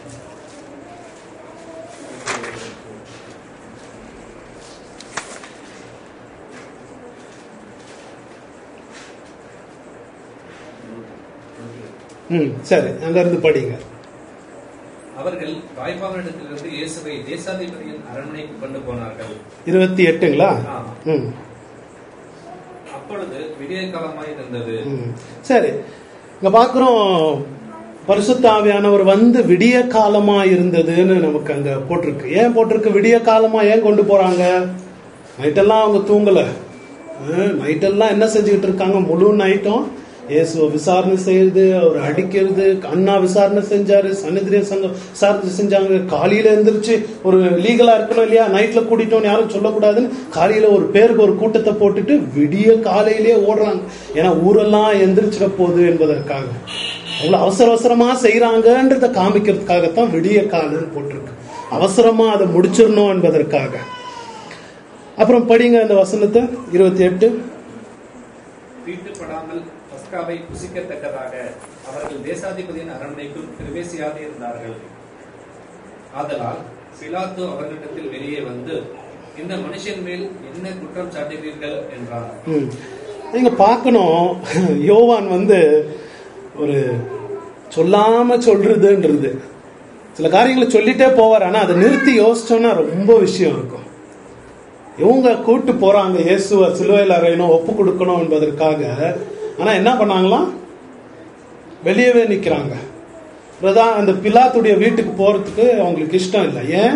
ம் சரி அங்க இருந்து படிங்க அவர்கள் காய்பாவனிடத்திலிருந்து இயேசுவை தேசாதிபதியின் அரண்மனைக்கு கொண்டு போனார்கள் இருபத்தி எட்டுங்களா ஆமா. ம் அப்பொழுது விடிய காலமாய் இருந்தது ம். சரி இங்க பாக்குறோம் பரிசுத்த ஆவியானவர் வந்து விடிய காலமா இருந்ததுன்னு நமக்கு அங்க போட்டிருக்கு ஏன் போட்டிருக்கு விடிய காலமா ஏன் கொண்டு போறாங்க நைட்டெல்லாம் அவங்க தூங்கல நைட்டெல்லாம் என்ன செஞ்சுக்கிட்டு இருக்காங்க முழு நைட்டும் இயேசுவை விசாரணை செய்யறது அவர் அடிக்கிறது அண்ணா விசாரணை செஞ்சாரு சன்னிதிரிய சங்கம் விசாரணை செஞ்சாங்க காலையில எந்திரிச்சு ஒரு லீகலா இருக்கணும் இல்லையா நைட்ல கூட்டிட்டோம் யாரும் சொல்லக்கூடாதுன்னு காலையில ஒரு பேருக்கு ஒரு கூட்டத்தை போட்டுட்டு விடிய காலையிலே ஓடுறாங்க ஏன்னா ஊரெல்லாம் எந்திரிச்சிட போகுது என்பதற்காக அவ்வளவு அவசர அவசரமா செய்யறாங்கன்றத காமிக்கிறதுக்காகத்தான் விடிய காலம்னு போட்டிருக்கு அவசரமா அதை முடிச்சிடணும் என்பதற்காக அப்புறம் படிங்க அந்த வசனத்தை இருபத்தி எட்டு தீட்டுப்படாமல் பஸ்காவை புசிக்கத்தக்கதாக அவர்கள் தேசாதிபதியின் அரண்மனைக்குள் பிரவேசியாது இருந்தார்கள் ஆதலால் பிலாத்து அவர்களிடத்தில் வெளியே வந்து இந்த மனுஷன் மேல் என்ன குற்றம் சாட்டுகிறீர்கள் என்றார் ம். நீங்க பார்க்கணும் யோவான் வந்து ஒரு சொல்லாம சொல்றதுன்றது சில காரியங்களை சொல்லிட்டே போவார் ஆனா அதை நிறுத்தி யோசிச்சோம்னா ரொம்ப விஷயம் இருக்கும் இவங்க கூட்டு போறாங்க இயேசுவ சிலுவையில் அறையணும் ஒப்பு கொடுக்கணும் என்பதற்காக ஆனா என்ன பண்ணாங்களாம் வெளியவே நிக்கிறாங்க பிரதான் அந்த பிலாத்துடைய வீட்டுக்கு போறதுக்கு அவங்களுக்கு இஷ்டம் இல்லை ஏன்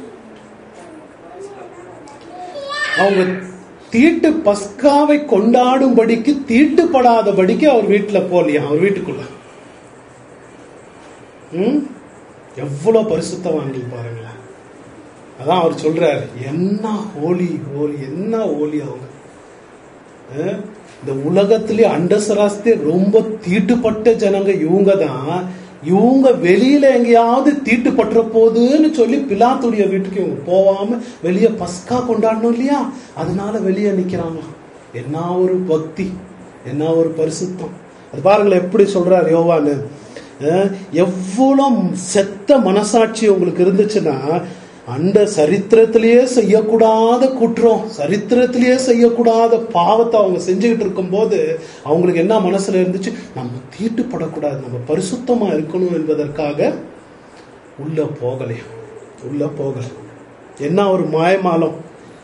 அவங்க தீட்டு பஸ்காவை கொண்டாடும்படிக்கு தீட்டுப்படாதபடிக்கு அவர் வீட்டுல போலியா அவர் வீட்டுக்குள்ள ம் எவ்வளவு பரிசுத்தவான்கள் பாருங்களேன் அதான் அவர் சொல்றாரு என்ன ஹோலி ஹோலி என்ன ஹோலி அவங்க அஹ், இந்த உலகத்திலே அண்டசராஸ்தே ரொம்ப தீட்டுப்பட்ட ஜனங்க இவங்க தான் இவங்க வெளியில எங்கேயாவது தீட்டுப்பட்டுற போகுதுன்னு சொல்லி பிலாத்துடைய வீட்டுக்கு இவங்க போகாம வெளியே பஸ்கா கொண்டாடணும் இல்லையா அதனால வெளியே நிக்கிறாங்க என்ன ஒரு பக்தி என்ன ஒரு பரிசுத்தம் அது பாருங்களேன் எப்படி சொல்றார் யோவான்னு அஹ், எவ்வளவு செத்த மனசாட்சி உங்களுக்கு இருந்துச்சுன்னா அந்த சரித்திரத்திலேயே செய்யக்கூடாத குற்றம் சரித்திரத்திலேயே செய்யக்கூடாத பாவத்தை அவங்க செஞ்சுக்கிட்டு இருக்கும்போது அவங்களுக்கு என்ன மனசுல இருந்துச்சு நம்ம தீட்டுப்படக்கூடாது நம்ம பரிசுத்தமா இருக்கணும் என்பதற்காக உள்ள போகலையா உள்ள போகல என்ன ஒரு மாயமாலம்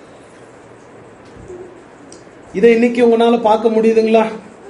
இதை இன்னைக்கு உங்களால பார்க்க முடியுதுங்களா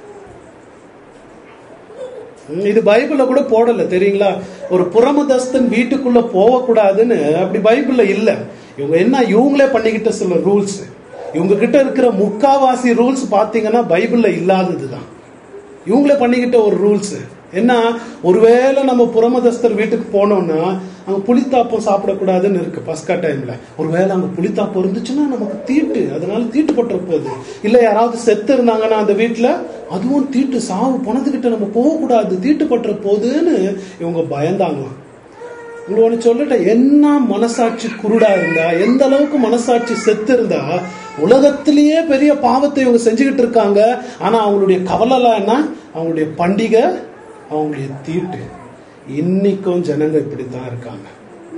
ம், இது பைபிள்ல கூட போடல தெரியுங்களா ஒரு புறமதஸ்தன் வீட்டுக்குள்ள போகக்கூடாதுன்னு அப்படி பைபிள்ல இல்ல இவங்க என்ன இவங்களே பண்ணிக்கிட்ட சில ரூல்ஸ் இவங்க கிட்ட இருக்கிற முக்காவாசி ரூல்ஸ் பாத்தீங்கன்னா பைபிள்ல இல்லாததுதான் இவங்களே பண்ணிக்கிட்ட ஒரு ரூல்ஸ் என்ன ஒருவேளை நம்ம புறமதஸ்தர் வீட்டுக்கு போனோம்னா அங்க புளித்தாப்பம் சாப்பிடக்கூடாதுன்னு இருக்கு பஸ்கா டைம்ல ஒருவேளை அங்க புளித்தாப்பம் இருந்துச்சுன்னா நமக்கு தீட்டு அதனால தீட்டு பட்டுற போகுது இல்ல யாராவது செத்து இருந்தாங்கன்னா அந்த வீட்டுல அதுவும் தீட்டு சாவு பணத்துக்கிட்ட நம்ம போகக்கூடாது தீட்டு பட்டுற போகுதுன்னு இவங்க பயந்தாங்களாம் உங்களுக்கு ஒண்ணு சொல்லட்டேன் என்ன மனசாட்சி குருடா இருந்தா எந்த அளவுக்கு மனசாட்சி செத்து இருந்தா உலகத்திலேயே பெரிய பாவத்தை இவங்க செஞ்சுக்கிட்டு இருக்காங்க ஆனா அவங்களுடைய கவலைலாம் என்ன அவங்களுடைய பண்டிகை அவங்களுடைய தீட்டு இன்னைக்கும் ஜனங்க இப்படித்தான் இருக்காங்க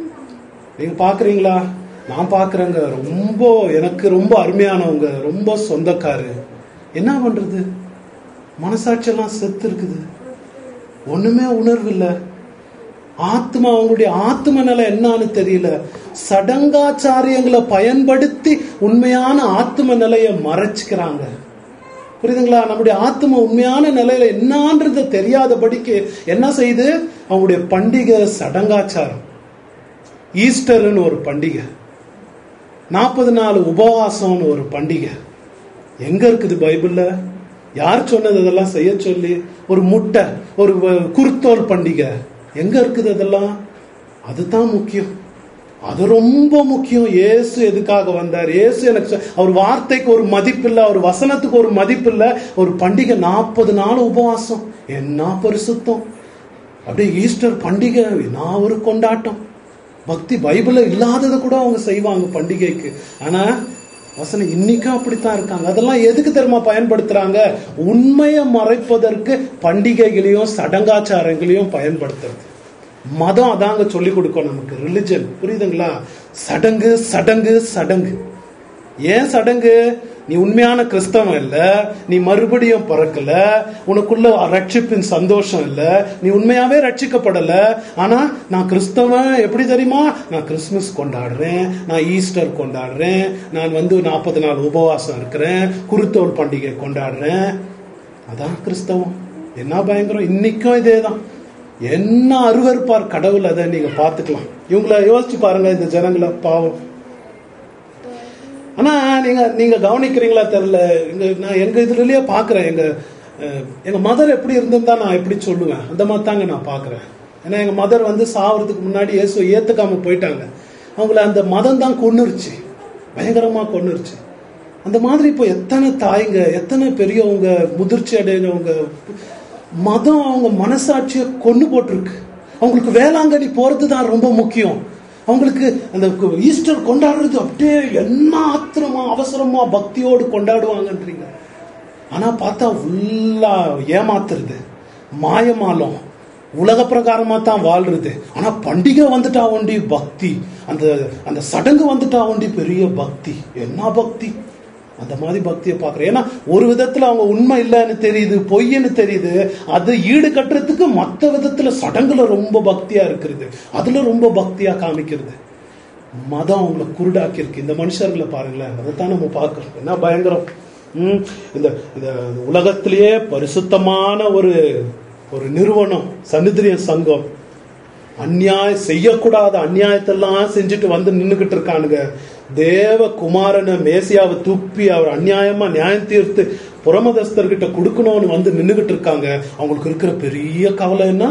நீங்க பாக்குறீங்களா நான் பாக்குறேங்க ரொம்ப எனக்கு ரொம்ப அருமையானவங்க ரொம்ப சொந்தக்காரு என்ன பண்றது மனசாட்சியெல்லாம் செத்து இருக்குது ஒண்ணுமே உணர்வு இல்லை ஆத்மா அவங்களுடைய ஆத்ம நிலை என்னன்னு தெரியல சடங்காச்சாரியங்களை பயன்படுத்தி உண்மையான ஆத்ம நிலையை மறைச்சுக்கிறாங்க புரியுதுங்களா நம்முடைய ஆத்ம உண்மையான நிலையில என்னன்றது தெரியாதபடிக்கு என்ன செய்யுது அவங்களுடைய பண்டிகை சடங்காச்சாரம் ஈஸ்டர்னு ஒரு பண்டிகை நாற்பது நாள் உபவாசம்னு ஒரு பண்டிகை எங்க இருக்குது பைபிள்ல யார் சொன்னது இதெல்லாம் செய்ய சொல்லி ஒரு முட்டை ஒரு வ- குருத்தோல் பண்டிகை எங்க இருக்குது அதெல்லாம் அதுதான் முக்கியம் அது ரொம்ப முக்கியம் இயேசு எதுக்காக வந்தார் இயேசு எனக்கு சொ- அவர் வார்த்தைக்கு ஒரு மதிப்பு இல்ல அவர் வசனத்துக்கு ஒரு மதிப்பு இல்ல ஒரு பண்டிகை நாற்பது நாள் உபவாசம் என்ன பரிசுத்தம் அப்படியே ஈஸ்டர் பண்டிகை நான் ஒரு கொண்டாட்டம் பக்தி பைபிள்ல இல்லாததை கூட அவங்க செய்வாங்க பண்டிகைக்கு ஆனா வசனம் இன்னைக்கும் அப்படித்தான் இருக்காங்க அதெல்லாம் எதுக்கு தெரியுமா பயன்படுத்துறாங்க உண்மையை மறைப்பதற்கு பண்டிகைகளையும் சடங்காச்சாரங்களையும் பயன்படுத்துறது மதம் அதாங்க சொல்லி கொடுக்கும் நமக்கு ரிலிஜன் புரியுதுங்களா சடங்கு சடங்கு சடங்கு ஏன் சடங்கு நீ உண்மையான கிறிஸ்தவன் இல்ல நீ மறுபடியும் பிறக்கல உனக்குள்ள ரட்சிப்பின் சந்தோஷம் இல்ல நீ உண்மையாவே ரட்சிக்கப்படல ஆனா நான் கிறிஸ்தவன் எப்படி தெரியுமா நான் கிறிஸ்துமஸ் கொண்டாடுறேன் நான் ஈஸ்டர் கொண்டாடுறேன் நான் வந்து நாற்பது நாள் உபவாசம் இருக்கிறேன் குருத்தோல் பண்டிகை கொண்டாடுறேன் அதான் கிறிஸ்தவம் என்ன பயங்கரம் இன்னைக்கும் இதேதான் என்ன அருவருப்பார் கடவுள் அதை நீங்க பாத்துக்கலாம் இவங்கள யோசிச்சு பாருங்க இந்த ஜனங்களை பாவம் ஆனா நீங்க நீங்க கவனிக்கிறீங்களா தெரியல எங்க நான் எங்க இதுலயே பாக்குறேன் எங்க அஹ், எங்க மதர் எப்படி இருந்திருந்தா நான் எப்படி சொல்லுவேன் அந்த மாதிரி தாங்க நான் பாக்குறேன் ஏன்னா எங்க மதர் வந்து சாவறதுக்கு முன்னாடி இயேசுவை ஏத்துக்காம போயிட்டாங்க அவங்கள அந்த மதம் தான் கொன்னுருச்சு பயங்கரமா கொன்னுருச்சு அந்த மாதிரி இப்போ எத்தனை தாய்ங்க எத்தனை பெரியவங்க முதிர்ச்சி அடைஞ்சவங்க மதம் அவங்க மனசாட்சியை கொண்டு போட்டிருக்கு அவங்களுக்கு வேளாங்கண்ணி போறது தான் ரொம்ப முக்கியம் அவங்களுக்கு அந்த கு- ஈஸ்டர் கொண்டாடுறது அப்படியே என்ன ஆத்திரமா அவசரமா பக்தியோடு கொண்டாடுவாங்கன்றீங்க ஆனா பார்த்தா ஃபுல்லா ஏமாத்துறது மாயமாலம் உலக பிரகாரமா தான் வாழ்றது ஆனா பண்டிகை வந்துட்டா ஒண்டி பக்தி அந்த அந்த சடங்கு வந்துட்டா ஒண்டி பெரிய பக்தி என்ன பக்தி அந்த மாதிரி பக்தியை பார்க்குறேன் ஏன்னா ஒரு விதத்துல அவங்க உண்மை இல்லைன்னு தெரியுது பொய்ன்னு தெரியுது அது ஈடு கட்டுறதுக்கு மற்ற விதத்துல சடங்குல ரொம்ப பக்தியா இருக்கிறது அதுல ரொம்ப பக்தியா காமிக்கிறது மதம் அவங்கள குருடாக்கி இருக்கு இந்த மனுஷர்களை பாருங்களேன் அதைத்தான் நம்ம பார்க்கிறோம் என்ன பயங்கரம் ம், இந்த இந்த உலகத்திலேயே பரிசுத்தமான ஒரு ஒரு நிறுவனம் சன்னிதிரிய சங்கம் அநியாயம் செய்யக்கூடாத அநியாயத்தெல்லாம் செஞ்சுட்டு வந்து நின்னுகிட்டு இருக்கானுங்க தேவ குமாரனை மேசியாவை துப்பி அவர் அநியாயமா நியாயம் தீர்த்து புறமதஸ்தர்கிட்ட கொடுக்கணும்னு வந்து நின்னுகிட்டு இருக்காங்க அவங்களுக்கு இருக்கிற பெரிய கவலை என்ன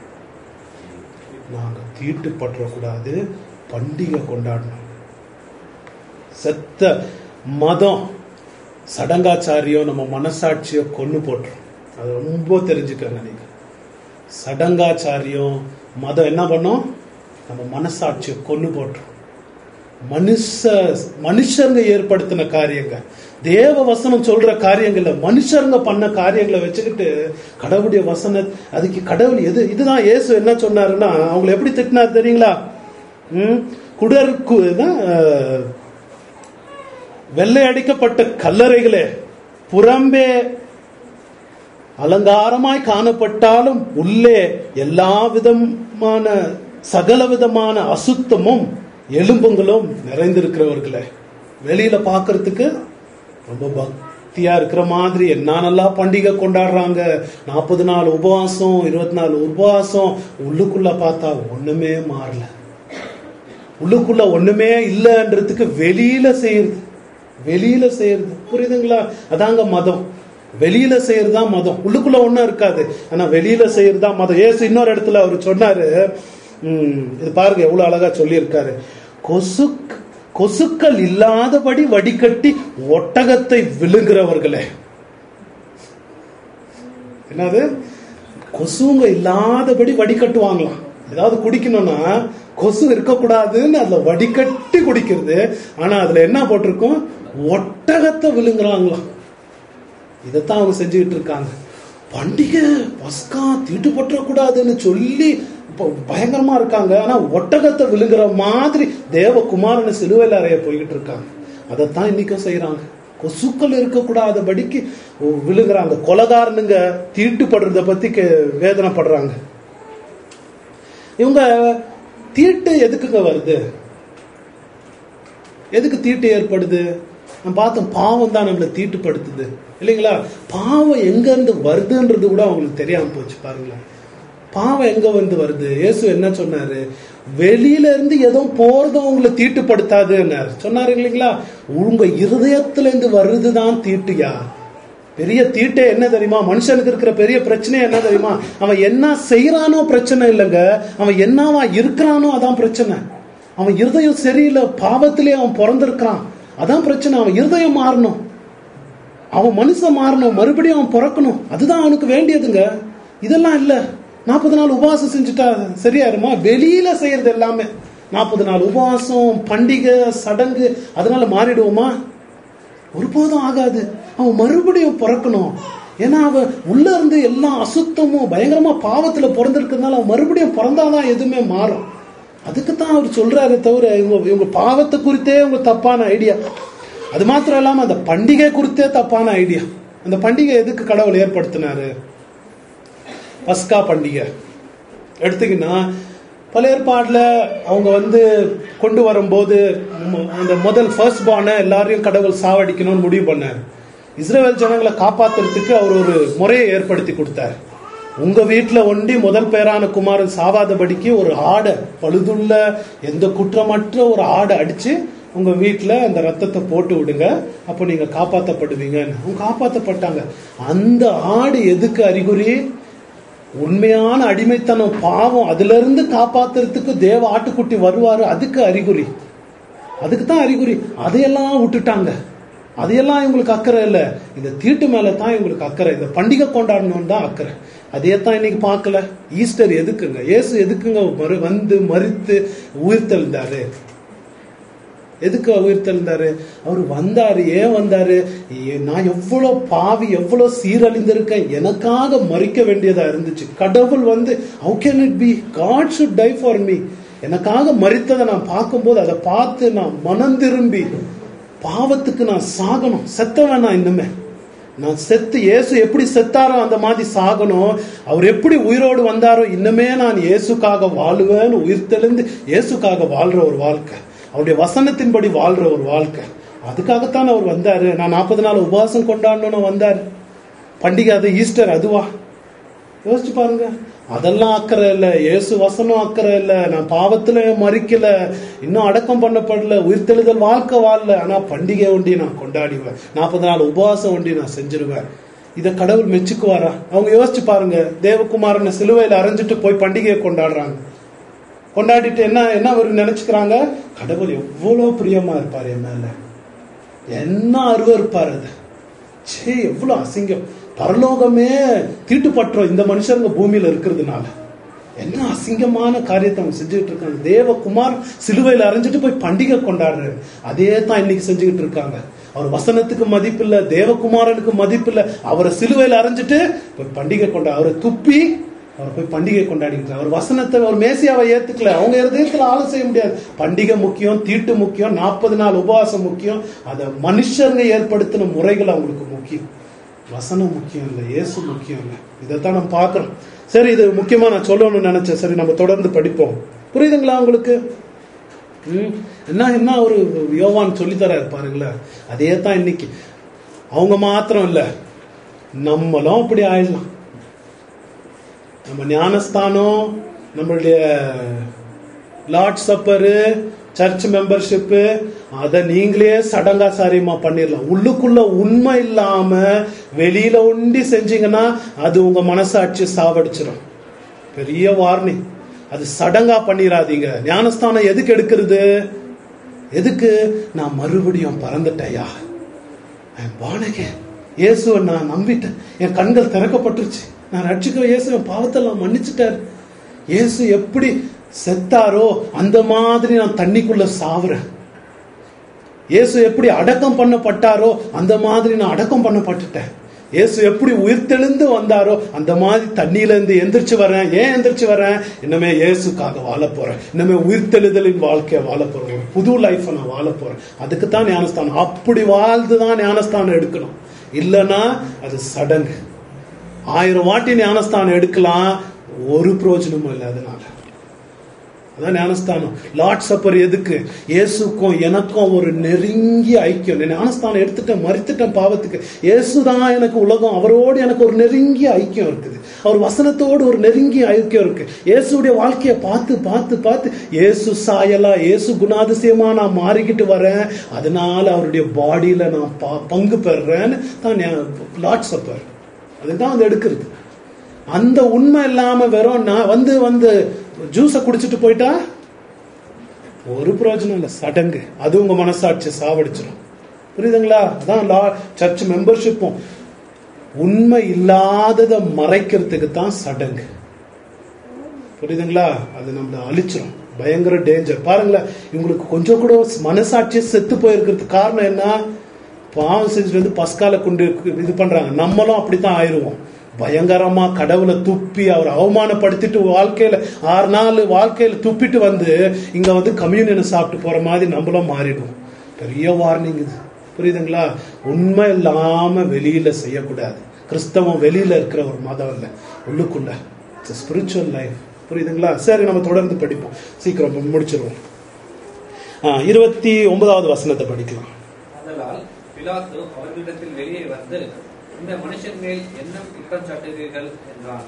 நாங்க தீட்டு பற்றக்கூடாது பண்டிகை கொண்டாடணும் செத்த மதம் சடங்காச்சாரியம் நம்ம மனசாட்சியை கொண்டு போட்டுரும் அது ரொம்ப தெரிஞ்சுக்கங்க நீங்க சடங்காச்சாரியம் மதம் என்ன பண்ணும் நம்ம மனசாட்சியை கொண்டு போட்டுரும் மனுஷ மனுஷங்க ஏற்படுத்தின காரியங்கள் தேவ வசனம் சொல்ற காரியங்கள்ல மனுஷருங்க பண்ண காரியங்களை வச்சுக்கிட்டு கடவுளுடைய வசன அதுக்கு கடவுள் எது இதுதான் இயேசு என்ன சொன்னாருன்னா அவங்களை எப்படி திட்டினார் தெரியுங்களா ம் குடருக்கு அஹ், வெள்ளை அடிக்கப்பட்ட கல்லறைகளே புறம்பே அலங்காரமாய் காணப்பட்டாலும் உள்ளே எல்லா விதமான சகல விதமான அசுத்தமும் எலும்புங்களும் நிறைந்திருக்கிறவர்களே வெளியில பார்க்கிறதுக்கு ரொம்ப பக்தியா இருக்கிற மாதிரி என்னென்னலாம் பண்டிகை கொண்டாடுறாங்க நாற்பது நாள் உபவாசம் இருபத்தி நாலு உபவாசம் உள்ளுக்குள்ள பார்த்தா ஒண்ணுமே மாறல உள்ளுக்குள்ள ஒண்ணுமே இல்லைன்றதுக்கு வெளியில செய்யறது வெளியில செய்யறது புரியுதுங்களா அதாங்க மதம் வெளியில செய்யறதுதான் மதம் உள்ளுக்குள்ள ஒண்ணும் இருக்காது ஆனா வெளியில செய்யறதுதான் மதம் ஏசு இன்னொரு இடத்துல அவர் சொன்னாரு ம், இது பாருங்க எவ்வளவு அழகா சொல்லியிருக்காரு கொசுக் கொசுக்கள் இல்லாதபடி வடிகட்டி ஒட்டகத்தை விழுங்குறவர்களே என்னது கொசுங்க இல்லாதபடி வடிகட்டுவாங்களாம் ஏதாவது குடிக்கணும்னா கொசு இருக்கக்கூடாதுன்னு அதுல வடிகட்டி குடிக்கிறது ஆனா அதுல என்ன போட்டிருக்கும் ஒட்டகத்தை விழுங்குறாங்களாம் இதைத்தான் அவங்க செஞ்சுக்கிட்டு இருக்காங்க பண்டிகை பஸ்கா தீட்டுப்பற்றக்கூடாதுன்னு சொல்லி இப்போ பயங்கரமா இருக்காங்க ஆனா ஒட்டகத்தை விழுங்குற மாதிரி தேவகுமாரனை சிலுவையில் அறைய போய்கிட்டு இருக்காங்க அதைத்தான் இன்னைக்கும் செய்யறாங்க கொசுக்கள் இருக்கக்கூடாதபடிக்கு விழுங்குறாங்க கொலகாரனுங்க தீட்டுப்படுறத பத்தி கே- வேதனைப்படுறாங்க இவங்க தீட்டு எதுக்குங்க வருது எதுக்கு தீட்டு ஏற்படுது நம்ம பார்த்தோம் பாவம் தான் நம்மளை தீட்டுப்படுத்துது இல்லைங்களா பாவம் எங்க இருந்து வருதுன்றது கூட அவங்களுக்கு தெரியாம போச்சு பாருங்களேன் பாவம் எங்க வந்து வருது இயேசு என்ன சொன்னாரு வெளியில இருந்து எதுவும் போறதும் உங்களை தீட்டுப்படுத்தாதுன்னாரு சொன்னாரு இல்லைங்களா உங்க இருதயத்துல இருந்து வருதுதான் தீட்டுயா பெரிய தீட்டே என்ன தெரியுமா மனுஷனுக்கு இருக்கிற பெரிய பிரச்சனை என்ன தெரியுமா அவன் என்ன செய்யறானோ பிரச்சனை இல்லைங்க அவன் என்னவா இருக்கிறானோ அதான் பிரச்சனை அவன் இருதயம் சரியில்லை பாவத்திலே அவன் பிறந்திருக்கிறான் அதான் பிரச்சனை அவன் இருதயம் மாறணும் அவன் மனுஷன் மாறணும் மறுபடியும் அவன் பிறக்கணும் அதுதான் அவனுக்கு வேண்டியதுங்க இதெல்லாம் இல்ல நாற்பது நாள் உபவாசம் செஞ்சுட்டா சரியாயிருமா வெளியில செய்யறது எல்லாமே நாற்பது நாள் உபவாசம் பண்டிகை சடங்கு அதனால மாறிடுவோமா ஒருபோதும் ஆகாது அவன் மறுபடியும் பிறக்கணும் ஏன்னா அவன் உள்ள இருந்து எல்லா அசுத்தமும் பயங்கரமா பாவத்துல பிறந்திருக்கிறதுனால அவன் மறுபடியும் பிறந்தாதான் எதுவுமே மாறும் அதுக்கு தான் அவர் சொல்றாரு தவிர இவங்க இவங்க பாவத்தை குறித்தே இவங்க தப்பான ஐடியா அது மாத்திரம் இல்லாம அந்த பண்டிகை குறித்தே தப்பான ஐடியா அந்த பண்டிகை எதுக்கு கடவுள் ஏற்படுத்தினாரு பஸ்கா பண்டிகை எடுத்தீங்கன்னா பல ஏற்பாடுல அவங்க வந்து கொண்டு வரும்போது ம- அந்த முதல் ஃபர்ஸ்ட் பார்னை எல்லாரையும் கடவுள் சாவடிக்கணும்னு முடிவு பண்ணார் இஸ்ரேல் ஜனங்களை காப்பாத்துறதுக்கு அவர் ஒரு முறையை ஏற்படுத்தி கொடுத்தார் உங்க வீட்டுல ஒண்டி முதல் பேரான குமாரன் சாவாதபடிக்கு ஒரு ஆடை பழுதுள்ள எந்த குற்றமற்ற ஒரு ஆடை அடிச்சு உங்க வீட்டுல அந்த ரத்தத்தை போட்டு விடுங்க அப்போ நீங்க காப்பாத்தப்படுவீங்கன்னு அவங்க காப்பாத்தப்பட்டாங்க அந்த ஆடு எதுக்கு அறிகுறி உண்மையான அடிமைத்தனம் பாவம் அதுல இருந்து காப்பாத்துறதுக்கு தேவ ஆட்டுக்குட்டி வருவாரு அதுக்கு அறிகுறி அதுக்கு தான் அறிகுறி அதையெல்லாம் விட்டுட்டாங்க அதையெல்லாம் இவங்களுக்கு அக்கறை இல்லை இந்த தீட்டு மேல தான் இவங்களுக்கு அக்கறை இந்த பண்டிகை கொண்டாடணும்னு தான் அக்கறை அதே தான் இன்னைக்கு பார்க்கல ஈஸ்டர் எதுக்குங்க இயேசு எதுக்குங்க மறு வந்து மறித்து உயிர்த்தெழுந்தாரு எதுக்கு உயிர்த்தெழுந்தாரு அவர் வந்தாரு ஏன் வந்தாரு ஏ- நான் எவ்வளவு பாவி எவ்வளவு சீரழிந்திருக்கேன் எனக்காக மறிக்க வேண்டியதா இருந்துச்சு கடவுள் வந்து how can it be god should die for me எனக்காக மறித்ததை நான் பார்க்கும்போது அதை பார்த்து நான் மனம் திரும்பி பாவத்துக்கு நான் சாகணும் செத்தவன் நான் இன்னுமே நான் செத்து இயேசு எப்படி செத்தாரோ அந்த மாதிரி சாகணும் அவர் எப்படி உயிரோடு வந்தாரோ இன்னுமே நான் இயேசுக்காக வாழுவேன்னு உயிர்த்தெழுந்து இயேசுக்காக வாழ்ற ஒரு வாழ்க்கை அவருடைய வசனத்தின்படி வாழ்ற ஒரு வாழ்க்கை அதுக்காகத்தான் அவர் வந்தாரு நான் நாற்பது நாள் உபவாசம் கொண்டாடணும்னு வந்தாரு பண்டிகை அது ஈஸ்டர் அதுவா யோசிச்சு பாருங்க அதெல்லாம் அக்கறை இல்லை இயேசு வசனம் அக்கறை இல்லை நான் பாவத்துல மறிக்கல இன்னும் அடக்கம் பண்ணப்படல உயிர்த்தெழுதல் வாழ்க்கை வாழல ஆனா பண்டிகை ஒண்டி நான் கொண்டாடிவேன் நாற்பது நாள் உபவாசம் ஒண்டி நான் செஞ்சிருவேன் இதை கடவுள் மெச்சுக்குவாரா அவங்க யோசிச்சு பாருங்க தேவகுமாரனை சிலுவையில் அரைஞ்சிட்டு போய் பண்டிகையை கொண்டாடுறாங்க கொண்டாடிட்டு என்ன என்ன அவர் நினைச்சுக்கிறாங்க கடவுள் எவ்வளவு பிரியமா இருப்பார் என் மேல என்ன அருவ இருப்பார் அது சே எவ்வளவு அசிங்கம் பரலோகமே தீட்டுப்பற்றோம் இந்த மனுஷங்க பூமியில இருக்கிறதுனால என்ன அசிங்கமான காரியத்தை அவங்க செஞ்சுக்கிட்டு இருக்காங்க தேவகுமார் சிலுவையில் அரைஞ்சிட்டு போய் பண்டிகை கொண்டாடுறாரு அதே தான் இன்னைக்கு செஞ்சுக்கிட்டு இருக்காங்க அவர் வசனத்துக்கு மதிப்பில்ல தேவகுமாரனுக்கு மதிப்பில்ல அவரை சிலுவையில் அரைஞ்சிட்டு போய் பண்டிகை கொண்டா அவரை துப்பி அவர் போய் பண்டிகை கொண்டாடிட்டு அவர் வசனத்தை அவர் மேசியாவை ஏத்துக்கல அவங்க இருதயத்துல ஆள செய்ய முடியாது பண்டிகை முக்கியம் தீட்டு முக்கியம் நாற்பது நாள் உபவாசம் முக்கியம் அதை மனுஷங்க ஏற்படுத்தின முறைகள் அவங்களுக்கு முக்கியம் வசனம் முக்கியம் இல்லை இயேசு முக்கியம் இல்லை இதைத்தான் நம்ம பார்க்கிறோம் சரி இது முக்கியமா நான் சொல்லணும்னு நினைச்சேன் சரி நம்ம தொடர்ந்து படிப்போம் புரியுதுங்களா உங்களுக்கு ம், என்ன என்ன ஒரு யோவான் சொல்லித்தராரு பாருங்களேன் அதே தான் இன்னைக்கு அவங்க மாத்திரம் இல்ல நம்மளும் அப்படி ஆயிடலாம் நம்ம ஞானஸ்தானம் நம்மளுடைய லார்ட் சப்பரு சர்ச் மெம்பர்ஷிப்பு அதை நீங்களே சடங்காசாரியமா பண்ணிடலாம் உள்ளுக்குள்ள உண்மை இல்லாம வெளியில ஒண்டி செஞ்சீங்கன்னா அது உங்க மனசாட்சி சாவடிச்சிடும் பெரிய வார்னிங் அது சடங்கா பண்ணிராதீங்க ஞானஸ்தானம் எதுக்கு எடுக்கிறது எதுக்கு நான் மறுபடியும் பறந்துட்டேயா வானகே இயேசுவை நான் நம்பிட்டேன் என் கண்கள் திறக்கப்பட்டுருச்சு நான் ரட்சிக்கிற இயேசு என் பாவத்தெல்லாம் மன்னிச்சுட்டார் இயேசு எப்படி செத்தாரோ அந்த மாதிரி நான் தண்ணிக்குள்ள சாவுறேன் இயேசு எப்படி அடக்கம் பண்ணப்பட்டாரோ அந்த மாதிரி நான் அடக்கம் பண்ணப்பட்டுட்டேன் இயேசு எப்படி உயிர்த்தெழுந்து வந்தாரோ அந்த மாதிரி தண்ணியில இருந்து எந்திரிச்சு வரேன் ஏன் எந்திரிச்சு வரேன் இன்னமே இயேசுக்காக வாழ போறேன் இன்னமே உயிர்த்தெழுதலின் வாழ்க்கையை வாழ போறேன் ஒரு புது லைஃப்பை நான் வாழ போறேன் அதுக்கு தான் ஞானஸ்தானம் அப்படி வாழ்ந்து தான் ஞானஸ்தானம் எடுக்கணும் இல்லைன்னா அது சடங்கு ஆயிரம் வாட்டி ஞானஸ்தானம் எடுக்கலாம் ஒரு பிரயோஜனமும் இல்லை அதனால அதான் ஞானஸ்தானம் லார்ட் சப்பர் எதுக்கு இயேசுக்கும் எனக்கும் ஒரு நெருங்கிய ஐக்கியம் நான் ஞானஸ்தானம் எடுத்துட்டேன் மறித்துட்டேன் பாவத்துக்கு இயேசு தான் எனக்கு உலகம் அவரோடு எனக்கு ஒரு நெருங்கிய ஐக்கியம் இருக்குது அவர் வசனத்தோடு ஒரு நெருங்கிய ஐக்கியம் இருக்கு இயேசுடைய வாழ்க்கையை பார்த்து பார்த்து பார்த்து இயேசு சாயலா இயேசு குணாதிசயமா நான் மாறிக்கிட்டு வரேன் அதனால அவருடைய பாடியில நான் பா- பங்கு பெறுறேன்னு தான் லார்ட் சப்பர் அதுதான் அது எடுக்கிறது அந்த உண்மை இல்லாம வெறும் நான் வந்து வந்து ஜூஸை குடிச்சிட்டு போயிட்டா ஒரு பிரயோஜனம் இல்லை சடங்கு அது உங்க மனசாட்சி சாவடிச்சிடும் புரியுதுங்களா அதான் லா சர்ச் மெம்பர்ஷிப்பும் உண்மை இல்லாததை மறைக்கிறதுக்கு தான் சடங்கு புரியுதுங்களா அது நம்மள அழிச்சிடும் பயங்கர டேஞ்சர் பாருங்களேன் இவங்களுக்கு கொஞ்சம் கூட மனசாட்சியை செத்து போயிருக்கிறதுக்கு காரணம் என்ன பாவம் செஞ்சுட்டு வந்து பஸ்கால கொண்டு இது பண்றாங்க நம்மளும் அப்படித்தான் ஆயிருவோம் பயங்கரமா கடவுளை துப்பி அவர் அவமானப்படுத்திட்டு வாழ்க்கையில ஆறு நாள் வாழ்க்கையில துப்பிட்டு வந்து இங்க வந்து கம்யூனியனை சாப்பிட்டு போற மாதிரி நம்மளும் மாறிடுவோம் பெரிய வார்னிங் இது புரியுதுங்களா உண்மை இல்லாம வெளியில செய்யக்கூடாது கிறிஸ்தவம் வெளியில இருக்கிற ஒரு மதம் இல்லை உள்ளுக்குள்ள ஸ்பிரிச்சுவல் லைஃப் புரியுதுங்களா சரி நம்ம தொடர்ந்து படிப்போம் சீக்கிரம் முடிச்சிருவோம் ஆ, இருபத்தி ஒன்பதாவது வசனத்தை படிக்கலாம் ஆதலால் பிலாத்து அவர்களிடத்தில் வெளியே வந்து இந்த மனுஷன் மேல் என்ன குற்றம் சாட்டுகிறீர்கள் என்றான்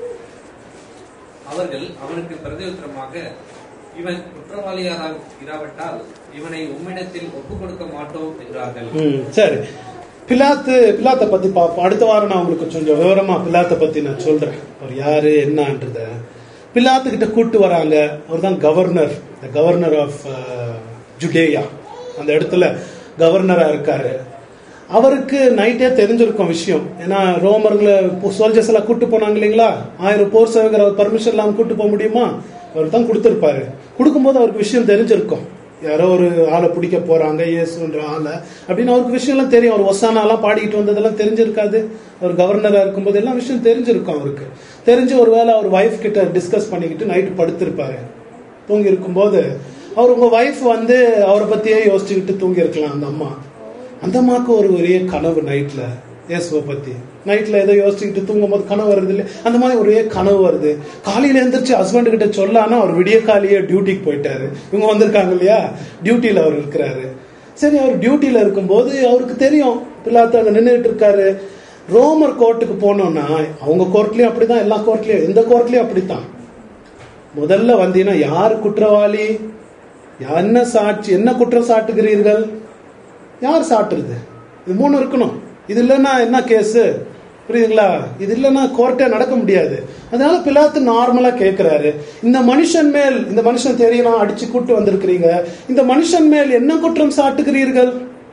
அவர்கள் அவனுக்கு பிரதியுத்தரமாக இவன் குற்றவாளியாக இராவிட்டால் இவனை உம்மிடத்தில் ஒப்புக் கொடுக்க மாட்டோம் என்றார்கள் ம், சரி பிலாத்து பிலாத்தை பத்தி பார்ப்போம் அடுத்த வாரம் நான் உங்களுக்கு கொஞ்சம் விவரமா பிலாத்தை பத்தி நான் சொல்றேன் அவர் யாரு என்னன்றத பிலாத்து கிட்ட கூட்டு வராங்க அவர் தான் கவர்னர் கவர்னர் ஆஃப் ஜுடேயா அந்த இடத்துல கவர்னரா இருக்காரு அவருக்கு நைட்டே தெரிஞ்சிருக்கும் விஷயம் ஏன்னா ரோமர்களை சோல்ஜர்ஸ் எல்லாம் கூட்டு போனாங்க இல்லைங்களா ஆயிரம் போர் சேவகர் அவர் பர்மிஷன் இல்லாம கூட்டு போக முடியுமா அவர் தான் கொடுத்திருப்பாரு கொடுக்கும்போது அவருக்கு விஷயம் தெரிஞ்சிருக்கும் யாரோ ஒரு ஆளை பிடிக்க போறாங்க இயேசுன்ற ஆளை அப்படின்னு அவருக்கு விஷயம் எல்லாம் தெரியும் அவர் ஒசானாலாம் பாடிக்கிட்டு வந்ததெல்லாம் தெரிஞ்சிருக்காது அவர் கவர்னரா இருக்கும்போது எல்லாம் விஷயம் தெரிஞ்சிருக்கும் அவருக்கு தெரிஞ்சு ஒருவேளை அவர் வைஃப் கிட்ட டிஸ்கஸ் பண்ணிக்கிட்டு நைட்டு படுத்திருப்பாரு தூங்கி இருக்கும்போது அவர் உங்க வைஃப் வந்து அவரை பத்தியே யோசிச்சுக்கிட்டு தூங்கி இருக்கலாம் அந்த அம்மா அந்த அம்மாவுக்கு ஒரு ஒரே கனவு நைட்ல இயேசுவை பத்தி நைட்ல ஏதோ யோசிச்சுக்கிட்டு தூங்கும் போது கனவு வருது இல்லையா அந்த மாதிரி ஒரே கனவு வருது காலையில எந்திரிச்சு ஹஸ்பண்ட் கிட்ட சொல்லானா அவர் விடிய காலையே டியூட்டிக்கு போயிட்டாரு இவங்க வந்திருக்காங்க இல்லையா டியூட்டியில அவர் இருக்கிறாரு சரி அவர் டியூட்டியில இருக்கும்போது அவருக்கு தெரியும் பிள்ளாத்த அங்க நின்றுட்டு இருக்காரு ரோமர் கோர்ட்டுக்கு போனோம்னா அவங்க கோர்ட்லயும் அப்படிதான் எல்லா கோர்ட்லயும் எந்த கோர்ட்லயும் அப்படித்தான் முதல்ல வந்தீங்கன்னா யார் குற்றவாளி என்ன சாட்சி என்ன குற்றம் சாட்டுகிறீர்கள் யார் சாட்டுறது இது மூணு இருக்கணும் இது இல்லைன்னா என்ன கேஸ் புரியுதுங்களா இது இல்லைன்னா கோர்ட்டே நடக்க முடியாது அதனால பிலாத்து நார்மலா கேட்கிறாரு இந்த மனுஷன் மேல் இந்த மனுஷன் தெரியலாம் அடிச்சு கூட்டு வந்திருக்கிறீங்க இந்த மனுஷன் மேல் என்ன குற்றம் சாட்டுகிறீர்கள்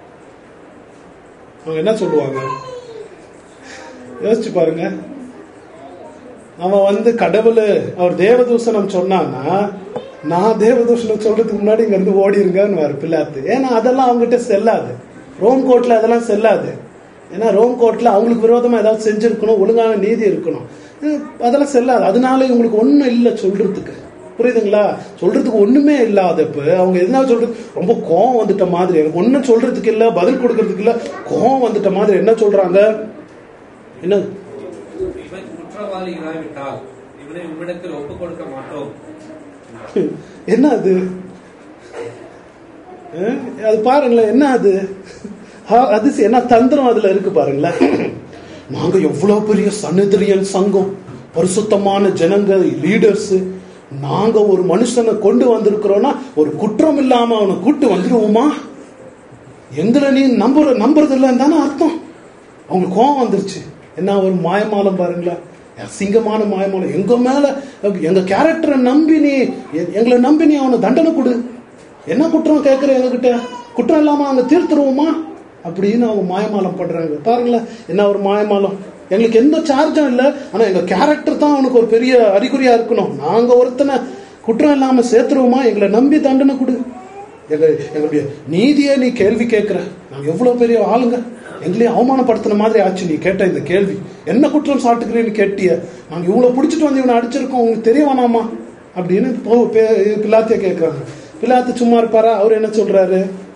அவங்க என்ன சொல்லுவாங்க யோசிச்சு பாருங்க அவன் வந்து கடவுள் அவர் தேவதூஷணம் சொன்னான்னா நான் தேவதூஷணம் சொல்றதுக்கு முன்னாடி இங்க இருந்து ஓடிருங்கன்னு வர பிள்ளாத்து ஏன்னா அதெல்லாம் அவங்ககிட்ட செல்லாது ரோம் கோர்ட்ல அதெல்லாம் செல்லாது ஏன்னா ரோம் கோர்ட்ல அவங்களுக்கு விரோதமா ஏதாவது செஞ்சிருக்கணும் ஒழுங்கான நீதி இருக்கணும் அஹ் அதெல்லாம் செல்லாது அதனால இவங்களுக்கு ஒண்ணும் இல்லை சொல்றதுக்கு புரியுதுங்களா சொல்றதுக்கு ஒண்ணுமே இல்லாதப்ப அவங்க எதனா சொல்றது ரொம்ப கோவம் வந்துட்ட மாதிரி எனக்கு ஒன்னும் சொல்றதுக்கு இல்ல பதில் கொடுக்கறதுக்கு இல்ல கோவம் வந்துட்ட மாதிரி என்ன சொல்றாங்க என்ன இவன் குற்றவாளி இராவிட்டால் இவனை உம்மிடத்தில் ஒப்புக் கொடுக்க மாட்டோம் என்ன அது அஹ், அது பாருங்களேன் என்ன அது ஆ, அது சி- என்ன தந்திரம் அதுல இருக்கு பாருங்களேன் நாங்க எவ்வளவு பெரிய சன்னிதிரியன் சங்கம் பரிசுத்தமான ஜனங்க லீடர்ஸ் நாங்க ஒரு மனுஷனை கொண்டு வந்திருக்கிறோம்னா ஒரு குற்றம் இல்லாம அவனை கூட்டு வந்துருவோமா எங்களை நீ நம்புற நம்புறது இல்லைன்னு தானே அர்த்தம் அவங்களுக்கு கோவம் வந்துருச்சு என்ன ஒரு மாயமாலம் பாருங்களேன் அசிங்கமான மாயமாலம் எங்க மேல எங்க கேரக்டரை நம்பி நீ எ- எங்களை நம்பி நீ அவனை தண்டனை கொடு என்ன குற்றம் கேட்கிற எங்ககிட்ட குற்றம் இல்லாம அங்க தீர்த்துருவோமா அப்படின்னு அவங்க மாயமாலம் பண்றாங்க பாருங்களேன் என்ன ஒரு மாயமாலம் எங்களுக்கு எந்த சார்ஜும் இல்லை ஆனா எங்க கேரக்டர் தான் அவனுக்கு ஒரு பெரிய அறிகுறியா இருக்கணும் நாங்க ஒருத்தனை குற்றம் இல்லாம சேர்த்துருவோமா எங்களை நம்பி தண்டனை கொடு எங்க எங்களுடைய நீதியை நீ கேள்வி கேட்கிற நாங்க எவ்வளவு பெரிய ஆளுங்க எங்களையும் அவமானப்படுத்தின மாதிரி ஆச்சு நீ கேட்ட இந்த கேள்வி என்ன குற்றம் சாட்டுக்கிறேன்னு கேட்டிய நாங்க இவ்வளவு பிடிச்சிட்டு வந்து இவனை அடிச்சிருக்கோம் உங்களுக்கு தெரிய வேணாமா அப்படின்னு போ- பே- பிலாத்திய கேட்கறாங்க பிலாத்து சும்மா இருப்பாரா அவர் என்ன சொல்றாரு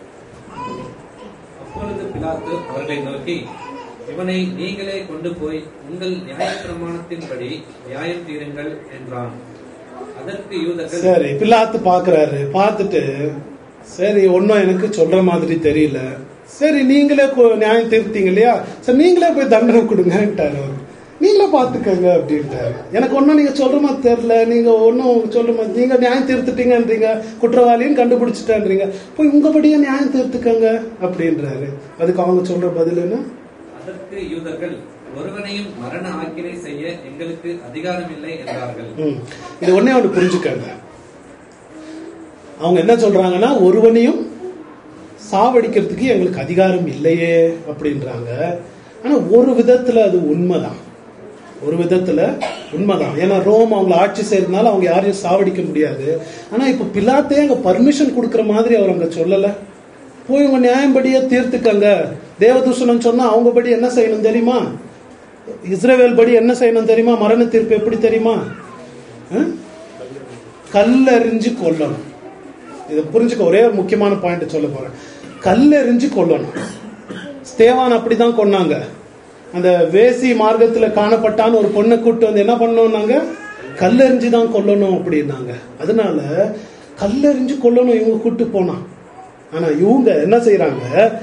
அப்பொழுது பிலாத்து அவர்களை நோக்கி இவனை நீங்களே கொண்டு போய் உங்கள் நியாயப்பிரமாணத்தின்படி நியாயம் தீருங்கள் என்றான் அதற்கு யூதர்கள் சரி பிலாத்து பாக்குறாரு பார்த்துட்டு சரி ஒன்னும் எனக்கு சொல்ற மாதிரி தெரியல சரி நீங்களே கொ- நியாயம் தீர்த்தீங்க இல்லையா சரி நீங்களே போய் தண்டனை கொடுங்கன்ட்டாரு அவர் நீங்களே பாத்துக்கங்க அப்படின்ட்டாரு எனக்கு ஒன்னும் நீங்க சொல்ற மாதிரி தெரியல நீங்க ஒன்னும் சொல்ற மாதிரி நீங்க நியாயம் தீர்த்துட்டீங்கன்றீங்க குற்றவாளின்னு கண்டுபிடிச்சிட்டேன்றீங்க போய் உங்கபடியே நியாயம் தீர்த்துக்கங்க அப்படின்றாரு அதுக்கு அவங்க சொல்ற பதில் என்ன அதற்கு யூதர்கள் ஒருவனையும் மரண ஆக்கினை செய்ய எங்களுக்கு அதிகாரம் இல்லை என்றார்கள் ம். இது ஒண்ணே ஒன்று புரிஞ்சுக்கங்க அவங்க என்ன சொல்றாங்கன்னா ஒருவனையும் சாவடிக்கிறதுக்கு எங்களுக்கு அதிகாரம் இல்லையே அப்படின்றாங்க ஆனா ஒரு விதத்துல அது உண்மைதான் ஒரு விதத்துல உண்மைதான் ஏன்னா ரோம் அவங்கள ஆட்சி செய்யறதுனால அவங்க யாரையும் சாவடிக்க முடியாது ஆனா இப்ப பிலாத்தே அங்க பர்மிஷன் கொடுக்கிற மாதிரி அவர் அங்க சொல்லல போய் உங்க நியாயம்படியே தீர்த்துக்கங்க தேவதூஷணம் சொன்னா அவங்க படி என்ன செய்யணும் தெரியுமா இஸ்ரவேல் படி என்ன செய்யணும் தெரியுமா மரண தீர்ப்பு எப்படி தெரியுமா அஹ்? கல்லெறிஞ்சு கொல்லணும் இதை புரிஞ்சுக்க ஒரே ஒரு முக்கியமான பாயிண்ட் சொல்ல போறேன் கல்லெறிஞ்சு கொல்லணும் ஸ்தேவான் அப்படிதான் கொன்னாங்க அந்த வேசி மார்க்கத்துல காணப்பட்டான்னு ஒரு பொண்ணை கூட்டு வந்து என்ன பண்ணோம்னாங்க கல்லெறிஞ்சு தான் கொல்லணும் அப்படின்னாங்க அதனால கல்லெறிஞ்சு கொல்லணும் இவங்க கூட்டு போனான் ஆனா இவங்க என்ன செய்யறாங்க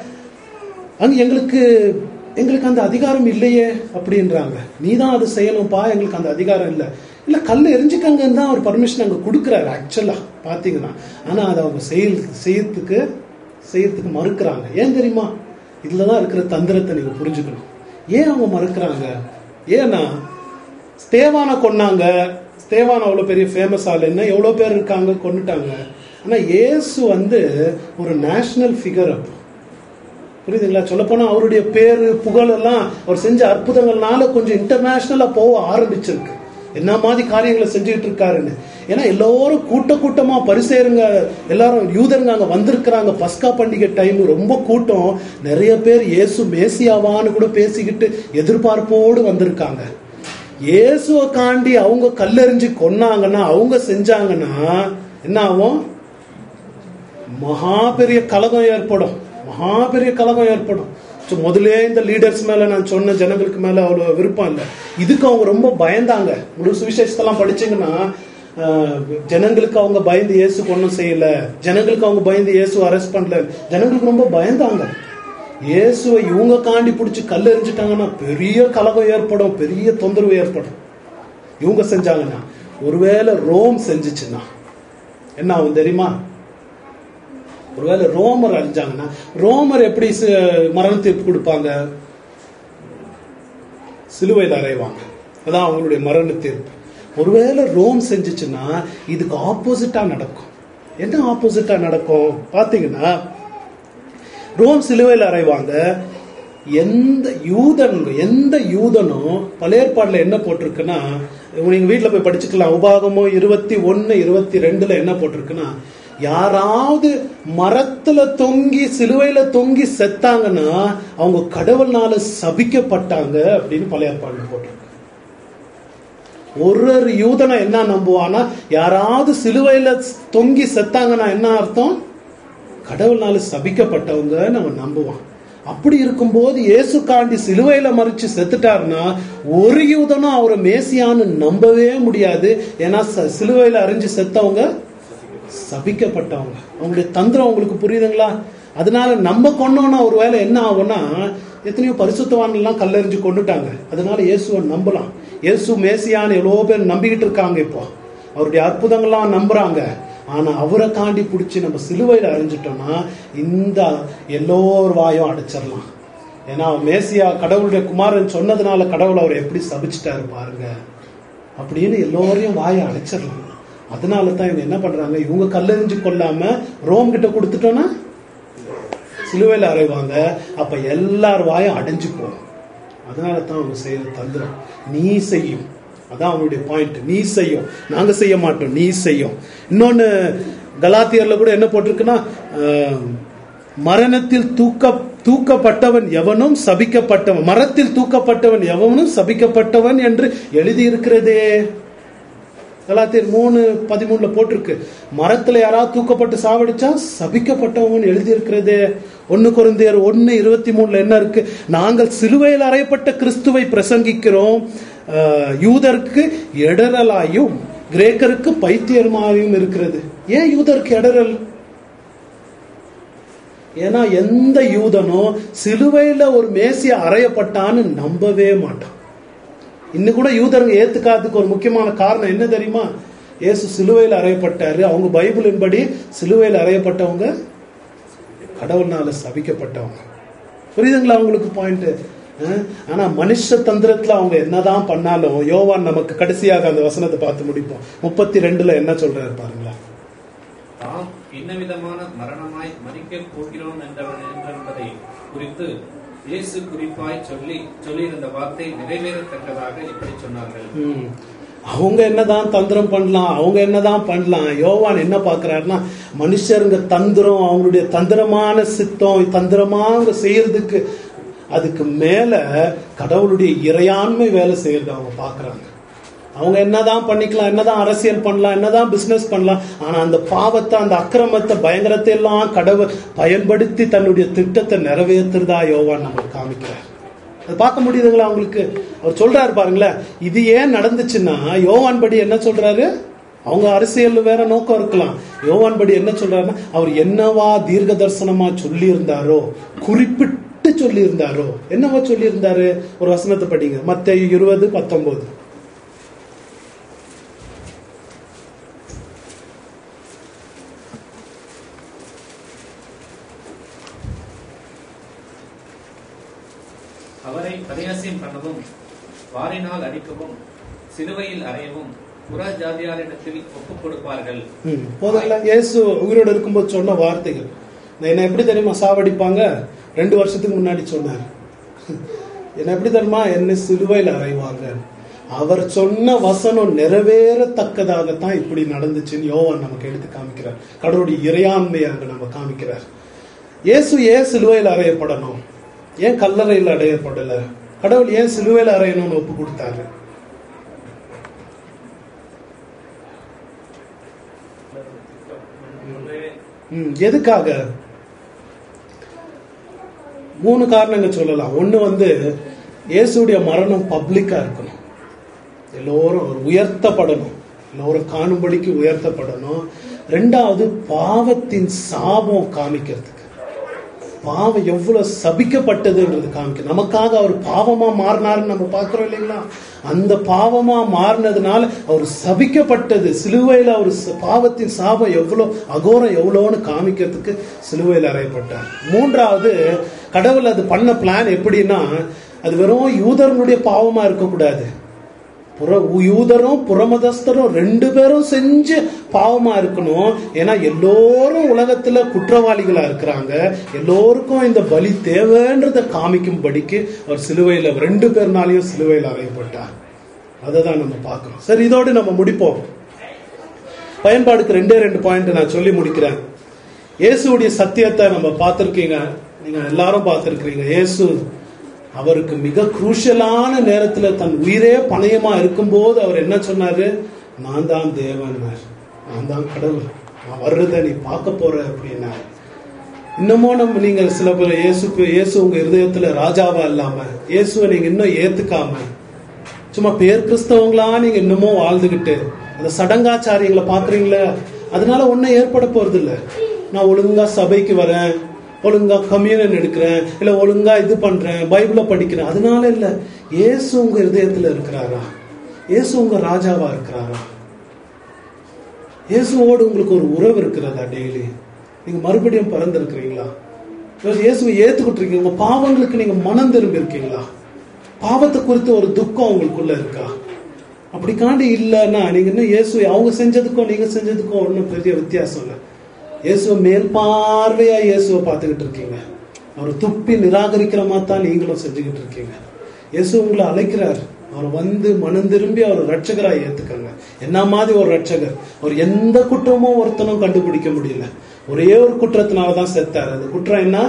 அங்க எங்களுக்கு எங்களுக்கு அந்த அதிகாரம் இல்லையே அப்படின்றாங்க நீ தான் அது செய்யணும்ப்பா எங்களுக்கு அந்த அதிகாரம் இல்லை இல்ல கல் எரிஞ்சுக்கங்கன்னு தான் அவர் பர்மிஷன் அங்க கொடுக்குறாரு ஆக்சுவலா பாத்தீங்கன்னா ஆனா அதை அவங்க செயல் செய்யறதுக்கு செய்யறதுக்கு மறுக்கிறாங்க ஏன் தெரியுமா இதுலதான் இருக்கிற தந்திரத்தை நீங்க புரிஞ்சுக்கணும் ஏன் அவங்க மறுக்கிறாங்க ஏன்னா ஸ்தேவானை கொன்னாங்க ஸ்தேவான் அவ்வளவு பெரிய ஃபேமஸ் ஆள் என்ன எவ்வளவு பேர் இருக்காங்க கொன்னுட்டாங்க ஆனா இயேசு வந்து ஒரு நேஷனல் ஃபிகர் அப்போ புரியுதுங்களா சொல்ல போனா அவருடைய பேரு புகழ் எல்லாம் அவர் செஞ்ச அற்புதங்கள்னால கொஞ்சம் இன்டர்நேஷனலா போக ஆரம்பிச்சிருக்கு என்ன மாதிரி காரியங்களை செஞ்சுட்டு இருக்காருன்னு ஏன்னா எல்லாரும் கூட்ட கூட்டமா பரிசேருங்க எல்லாரும் யூதருங்க அங்க வந்திருக்கிறாங்க பஸ்கா பண்டிகை டைம் ரொம்ப கூட்டம் நிறைய பேர் இயேசு மேசியாவான்னு கூட பேசிக்கிட்டு எதிர்பார்ப்போடு வந்திருக்காங்க இயேசுவை காண்டி அவங்க கல்லெறிஞ்சு கொன்னாங்கன்னா அவங்க செஞ்சாங்கன்னா என்ன ஆகும் மகா பெரிய கலகம் ஏற்படும் மகா பெரிய கலகம் ஏற்படும் So, முதல்லே இந்த லீடர்ஸ் மேல நான் சொன்ன ஜனங்களுக்கு மேல அவ்வளவு விருப்பம் இல்லை இதுக்கு அவங்க ரொம்ப பயந்தாங்க முழு சுவிசேஷத்தெல்லாம் படிச்சீங்கன்னா ஆஹ், ஜனங்களுக்கு அவங்க பயந்து இயேசு ஒன்றும் செய்யல ஜனங்களுக்கு அவங்க பயந்து இயேசு அரெஸ்ட் பண்ணல ஜனங்களுக்கு ரொம்ப பயந்தாங்க இயேசுவை இவங்க காண்டி பிடிச்சி கல் எறிஞ்சிட்டாங்கன்னா பெரிய கலகம் ஏற்படும் பெரிய தொந்தரவு ஏற்படும் இவங்க செஞ்சாங்கன்னா ஒருவேளை ரோம் செஞ்சுச்சுன்னா என்ன ஆகும் தெரியுமா ஒருவேளை ரோமர் அழிஞ்சாங்கன்னா ரோமர் எப்படி சி- மரண தீர்ப்பு கொடுப்பாங்க சிலுவையில் அறைவாங்க அதான் அவங்களுடைய மரண தீர்ப்பு ஒருவேளை ரோம் செஞ்சுச்சுன்னா இதுக்கு ஆப்போசிட்டா நடக்கும் என்ன ஆப்போசிட்டா நடக்கும் பாத்தீங்கன்னா ரோம் சிலுவையில் அறைவாங்க எந்த யூதன் எந்த யூதனும் பழைய ஏற்பாடுல என்ன போட்டிருக்குன்னா நீங்க வீட்ல போய் படிச்சுக்கலாம் உபாகமோ இருபத்தி ஒன்னு இருபத்தி ரெண்டுல என்ன போட்டிருக்குன்னா யாராவது மரத்துல தொங்கி சிலுவையில தொங்கி செத்தாங்கன்னா அவங்க கடவுள்னால சபிக்கப்பட்டாங்க அப்படின்னு பழைய ஏற்பாடுல போட்டிருக்கு ஒரு ஒரு யூதனை என்ன நம்புவானா யாராவது சிலுவையில தொங்கி செத்தாங்கன்னா என்ன அர்த்தம் கடவுள்னால சபிக்கப்பட்டவங்க நம்ம நம்புவான் அப்படி இருக்கும்போது இயேசு காண்டி சிலுவையில மறிச்சு செத்துட்டாருன்னா ஒரு யூதனும் அவரை மேசியான்னு நம்பவே முடியாது ஏன்னா ச- சிலுவையில அறிஞ்சு செத்தவங்க சபிக்கப்பட்டவங்க அவங்களுடைய தந்திரம் உங்களுக்கு புரியுதுங்களா அதனால நம்ம கொண்டோம்னா ஒரு வேளை என்ன ஆகும்னா எத்தனையோ பரிசுத்தவான் எல்லாம் கல்லெறிஞ்சு கொண்டுட்டாங்க அதனால இயேசுவை நம்பலாம் இயேசு மேசியான்னு எவ்வளோ பேர் நம்பிக்கிட்டு இருக்காங்க இப்போ அவருடைய அற்புதங்கள்லாம் நம்புறாங்க ஆனா அவரை காண்டி பிடிச்சி நம்ம சிலுவையில அறிஞ்சிட்டோம்னா இந்த எல்லோர் வாயும் அடைச்சிடலாம் ஏன்னா மேசியா கடவுளுடைய குமாரன் சொன்னதுனால கடவுள் அவரை எப்படி சபிச்சிட்டாரு பாருங்க அப்படின்னு எல்லோரையும் வாயை அடைச்சிடலாம் அதனால தான் இவங்க என்ன பண்றாங்க இவங்க கல்லெறிஞ்சு கொள்ளாம ரோம் கிட்ட கொடுத்துட்டோன்னா சிலுவையில் அறைவாங்க அப்ப எல்லார் வாயும் அடைஞ்சு போகும் அதனால தான் அவங்க செய்யற தந்திரம் நீ செய்யும் அதான் அவனுடைய பாயிண்ட் நீ செய்யும் நாங்க செய்ய மாட்டோம் நீ செய்யும் இன்னொன்னு கலாத்தியர்ல கூட என்ன போட்டிருக்குன்னா ஆஹ், மரணத்தில் தூக்க தூக்கப்பட்டவன் எவனும் சபிக்கப்பட்டவன் மரத்தில் தூக்கப்பட்டவன் எவனும் சபிக்கப்பட்டவன் என்று எழுதியிருக்கிறதே கலாத்தியர் மூணு பதிமூணுல போட்டிருக்கு மரத்துல யாராவது தூக்கப்பட்டு சாவடிச்சா சபிக்கப்பட்டவன் எழுதியிருக்கிறது ஒன்னு குருந்தியர் ஒன்னு இருபத்தி மூணுல என்ன இருக்கு நாங்கள் சிலுவையில் அறையப்பட்ட கிறிஸ்துவை பிரசங்கிக்கிறோம் ஆஹ், யூதருக்கு இடரலாயும் கிரேக்கருக்கு பைத்தியமாயும் இருக்கிறது ஏன் யூதருக்கு இடரல் ஏன்னா எந்த யூதனோ சிலுவையில ஒரு மேசிய அறையப்பட்டான்னு நம்பவே மாட்டான் இன்னும் கூட யூதருங்க ஏத்துக்காததுக்கு ஒரு முக்கியமான காரணம் என்ன தெரியுமா இயேசு சிலுவையில் அறையப்பட்டாரு அவங்க பைபிளின் படி சிலுவையில் அறையப்பட்டவங்க கடவுள்னால சபிக்கப்பட்டவங்க புரியுதுங்களா அவங்களுக்கு பாயிண்ட் ஆனா மனுஷ தந்திரத்துல அவங்க என்னதான் பண்ணாலும் யோவான் நமக்கு கடைசியாக அந்த வசனத்தை பார்த்து முடிப்போம் முப்பத்தி ரெண்டுல என்ன சொல்றாரு பாருங்களா தாம் இன்னவிதமான மரணமாய் மறிக்கப் போகிறோம் என்றவன் என்பதை குறித்து இயேசு குறிப்பாய் சொல்லி சொல்லியிருந்த வார்த்தை நிறைவேறத்தக்கதாக இப்படி சொன்னார்கள் ம். அவங்க என்னதான் தந்திரம் பண்ணலாம் அவங்க என்னதான் பண்ணலாம் யோவான் என்ன பார்க்கறாருன்னா மனுஷருங்க தந்திரம் அவங்களுடைய தந்திரமான சித்தம் தந்திரமா அவங்க செய்யறதுக்கு அதுக்கு மேல கடவுளுடைய இறையாண்மை வேலை செய்யறது அவங்க பார்க்கறாங்க அவங்க என்னதான் பண்ணிக்கலாம் என்னதான் அரசியல் பண்ணலாம் என்னதான் பிசினஸ் பண்ணலாம் ஆனா அந்த பாவத்தை அந்த அக்கிரமத்தை பயங்கரத்தை எல்லாம் கடவுள் பயன்படுத்தி தன்னுடைய திட்டத்தை நிறைவேற்றுறதா யோவான் நமக்கு காமிக்கிறார் அது பார்க்க முடியுதுங்களா அவங்களுக்கு அவர் சொல்றாரு பாருங்களேன் இது ஏன் நடந்துச்சுன்னா யோவான் படி என்ன சொல்றாரு அவங்க அரசியல் வேற நோக்கம் இருக்கலாம் யோவான் படி என்ன சொல்றாருன்னா அவர் என்னவா தீர்க்க தரிசனமா சொல்லி இருந்தாரோ குறிப்பிட்டு சொல்லி இருந்தாரோ என்னவா சொல்லி இருந்தாரு ஒரு வசனத்தை படிங்க மத்த இருபது பத்தொன்பது அவரை பரியாசியம் பண்ணவும் வாரினால் அடிக்கவும் சிலுவையில் அறையவும் புற ஜாதியாரிடத்தில் ஒப்புக் கொடுப்பார்கள் ம், போதுங்களா இயேசு உயிரோடு இருக்கும்போது சொன்ன வார்த்தைகள் நான் என்ன எப்படி தெரியுமா சாவடிப்பாங்க ரெண்டு வருஷத்துக்கு முன்னாடி சொன்னார் என்ன எப்படி தெரியுமா என்ன சிலுவையில் அறைவாங்க அவர் சொன்ன வசனம் நிறைவேறத்தக்கதாகத்தான் இப்படி நடந்துச்சுன்னு யோவான் நமக்கு எடுத்து காமிக்கிறார் கடவுளுடைய இறையாண்மையாக நம்ம காமிக்கிறார் இயேசு ஏன் சிலுவையில் அறையப்படணும் ஏன் கல்லறையில் அடையப்படல கடவுள் ஏன் சிலுவையில் அறையணும்னு ஒப்பு கொடுத்தாரு ம், எதுக்காக மூணு காரணங்கள் சொல்லலாம் ஒண்ணு வந்து இயேசுடைய மரணம் பப்ளிக்கா இருக்கணும் எல்லோரும் அவர் உயர்த்தப்படணும் எல்லோரும் காணும்படிக்கு உயர்த்தப்படணும் ரெண்டாவது பாவத்தின் சாபம் காமிக்கிறதுக்கு பாவம் எவ்வளவு சபிக்கப்பட்டதுன்றது காமிக்க நமக்காக அவர் பாவமா மாறினாருன்னு நம்ம பார்க்கிறோம் இல்லைங்களா அந்த பாவமா மாறினதுனால அவர் சபிக்கப்பட்டது சிலுவையில அவர் ச- பாவத்தின் சாபம் எவ்வளவு அகோரம் எவ்வளோன்னு காமிக்கிறதுக்கு சிலுவையில் அறையப்பட்டார் மூன்றாவது கடவுள் அது பண்ண பிளான் எப்படின்னா அது வெறும் யூதர்களுடைய பாவமா இருக்கக்கூடாது புற யூதரும் புறமதஸ்தரும் ரெண்டு பேரும் செஞ்சு பாவமா இருக்கணும் ஏன்னா எல்லோரும் உலகத்துல குற்றவாளிகளா இருக்கிறாங்க எல்லோருக்கும் இந்த பலி தேவைன்றத காமிக்கும்படிக்கு அவர் சிலுவையில ரெண்டு பேர்னாலையும் சிலுவையில் அறையப்பட்டார் அதை தான் நம்ம பார்க்கிறோம் சரி இதோடு நம்ம முடிப்போம் பயன்பாடுக்கு ரெண்டே ரெண்டு பாயிண்ட் நான் சொல்லி முடிக்கிறேன் இயேசுவுடைய சத்தியத்தை நம்ம பார்த்திருக்கீங்க நீங்க எல்லாரும் பார்த்திருக்கிறீங்க இயேசு அவருக்கு மிக குரூஷியலான நேரத்துல தன் உயிரே பணயமா இருக்கும்போது அவர் என்ன சொன்னாரு நான் தான் தேவன் நான் தான் கடவுள் நான் வர்றதை நீ பார்க்க போற அப்படின்னாரு இன்னமும் நம்ம நீங்க சில பேர் இயேசு இயேசு உங்க இருதயத்துல ராஜாவா இல்லாம இயேசுவை நீங்க இன்னும் ஏத்துக்காம சும்மா பேர் கிறிஸ்தவங்களா நீங்க இன்னமும் வாழ்ந்துகிட்டு அந்த சடங்காச்சாரியங்களை பாக்குறீங்களே அதனால ஒன்றும் ஏற்பட போறது இல்ல நான் ஒழுங்கா சபைக்கு வரேன் ஒழுங்கா கம்யூனியன் எடுக்கிறேன் இல்ல ஒழுங்கா இது பண்றேன் பைபிளை படிக்கிறேன் அதனால இல்ல இயேசு உங்க இருதயத்துல இருக்கிறாரா இயேசு உங்க ராஜாவா இருக்கிறாரா இயேசுவோடு உங்களுக்கு ஒரு உறவு இருக்கிறதா டெய்லி நீங்க மறுபடியும் பிறந்திருக்கிறீங்களா இல்ல இயேசுவை ஏத்துக்கிட்டு இருக்கீங்க உங்க பாவங்களுக்கு நீங்க மனம் திரும்பி இருக்கீங்களா பாவத்தை குறித்து ஒரு துக்கம் உங்களுக்குள்ள இருக்கா அப்படி காண்டி இல்லைன்னா நீங்க என்ன இயேசு அவங்க செஞ்சதுக்கும் நீங்க செஞ்சதுக்கும் ஒன்றும் பெரிய வித்தியாசம் இல்லை இயேசுவை மேல் பார்வையா இயேசுவை பார்த்துக்கிட்டு இருக்கீங்க அவர் துப்பி நிராகரிக்கிற மாதிரி தான் நீங்களும் செஞ்சுக்கிட்டு இருக்கீங்க இயேசு உங்களை அழைக்கிறார் அவர் வந்து மனம் திரும்பி அவர் ரட்சகராக ஏத்துக்கங்க என்ன மாதிரி ஒரு ரட்சகர் அவர் எந்த குற்றமும் ஒருத்தனும் கண்டுபிடிக்க முடியல ஒரே ஒரு குற்றத்தினால தான் செத்தார் அந்த குற்றம் என்ன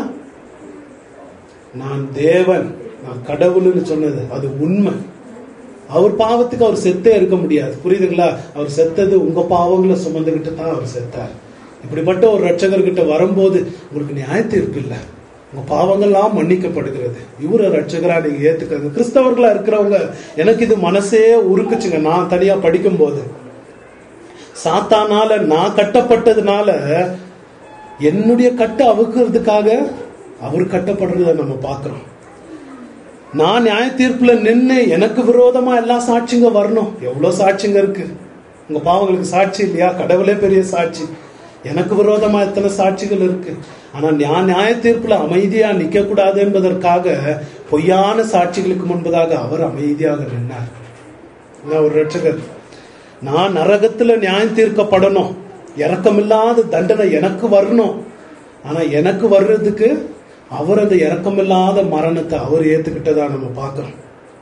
நான் தேவன் நான் கடவுள்னு சொன்னது அது உண்மை அவர் பாவத்துக்கு அவர் செத்தே இருக்க முடியாது புரியுதுங்களா அவர் செத்தது உங்க பாவங்களை சுமந்துகிட்டு தான் அவர் செத்தார் இப்படிப்பட்ட ஒரு ரட்சகர்கிட்ட வரும்போது உங்களுக்கு நியாய தீர்ப்பு இல்லை உங்க பாவங்கள்லாம் மன்னிக்கப்படுகிறது இவரை ரட்சகரா நீங்க ஏத்துக்கங்க கிறிஸ்தவர்களா இருக்கிறவங்க எனக்கு இது மனசே உருக்குச்சுங்க நான் தனியா படிக்கும்போது சாத்தானால நான் கட்டப்பட்டதுனால என்னுடைய கட்டு அவுக்கிறதுக்காக அவர் கட்டப்படுறத நம்ம பார்க்கிறோம் நான் நியாய தீர்ப்புல நின்று எனக்கு விரோதமா எல்லா சாட்சிங்க வரணும் எவ்வளவு சாட்சிங்க இருக்கு உங்க பாவங்களுக்கு சாட்சி இல்லையா கடவுளே பெரிய சாட்சி எனக்கு விரோதமா எத்தனை சாட்சிகள் இருக்கு ஆனா நான் நியாய தீர்ப்புல அமைதியா நிக்க கூடாது என்பதற்காக பொய்யான சாட்சிகளுக்கு முன்பதாக அவர் அமைதியாக நின்னார் இதான் ஒரு ரட்சகர் நான் நரகத்துல நியாயம் தீர்க்கப்படணும் இறக்கமில்லாத தண்டனை எனக்கு வரணும் ஆனா எனக்கு வர்றதுக்கு அவர் அந்த இறக்கமில்லாத மரணத்தை அவர் ஏத்துக்கிட்டதா நம்ம பார்க்கிறோம்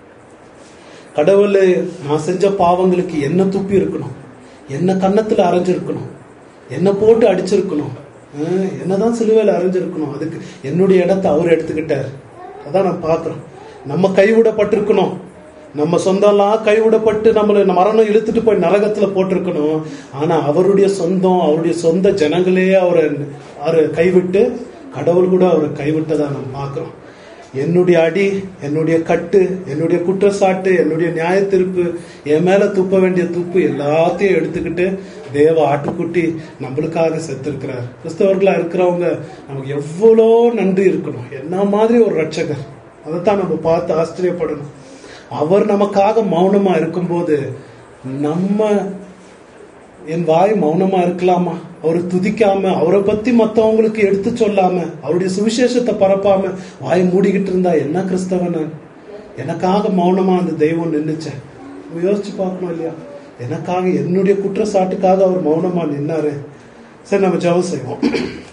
கடவுள் நான் செஞ்ச பாவங்களுக்கு என்ன துப்பி இருக்கணும் என்ன கன்னத்துல அரைஞ்சிருக்கணும் என்ன போட்டு அடிச்சிருக்கணும் அஹ் என்னதான் சிலுவையில் அரைஞ்சிருக்கணும் அதுக்கு என்னுடைய இடத்தை அவர் எடுத்துக்கிட்டார் அதான் நான் பார்க்கிறோம் நம்ம கைவிடப்பட்டிருக்கணும் நம்ம சொந்தம்லாம் கைவிடப்பட்டு நம்மளை மரணம் இழுத்துட்டு போய் நரகத்துல போட்டிருக்கணும் ஆனா அவருடைய சொந்தம் அவருடைய சொந்த ஜனங்களே அவரை அவரை கைவிட்டு கடவுள் கூட அவரை கைவிட்டதா நம்ம பார்க்கிறோம் என்னுடைய அடி என்னுடைய கட்டு என்னுடைய குற்றச்சாட்டு என்னுடைய நியாய தீர்ப்பு என் மேல துப்ப வேண்டிய துப்பு எல்லாத்தையும் எடுத்துக்கிட்டு தேவ ஆட்டுக்குட்டி நம்மளுக்காக செத்துருக்கிறார் கிறிஸ்தவர்களா இருக்கிறவங்க நமக்கு எவ்வளோ நன்றி இருக்கணும் என்ன மாதிரி ஒரு ரட்சகர் அதைத்தான் நம்ம பார்த்து ஆச்சரியப்படணும் அவர் நமக்காக மௌனமா இருக்கும்போது நம்ம என் வாய் மௌனமா இருக்கலாமா அவரை துதிக்காம அவரை பத்தி மத்தவங்களுக்கு எடுத்து சொல்லாம அவருடைய சுவிசேஷத்தை பரப்பாம வாய் மூடிக்கிட்டு இருந்தா என்ன கிறிஸ்தவன் நான் எனக்காக மௌனமா அந்த தெய்வம் நின்னுச்சேன் நம்ம யோசிச்சு பார்க்கணும் இல்லையா எனக்காக என்னுடைய குற்றச்சாட்டுக்காக அவர் மௌனமா நின்னாரு சரி நம்ம ஜெபம் செய்வோம்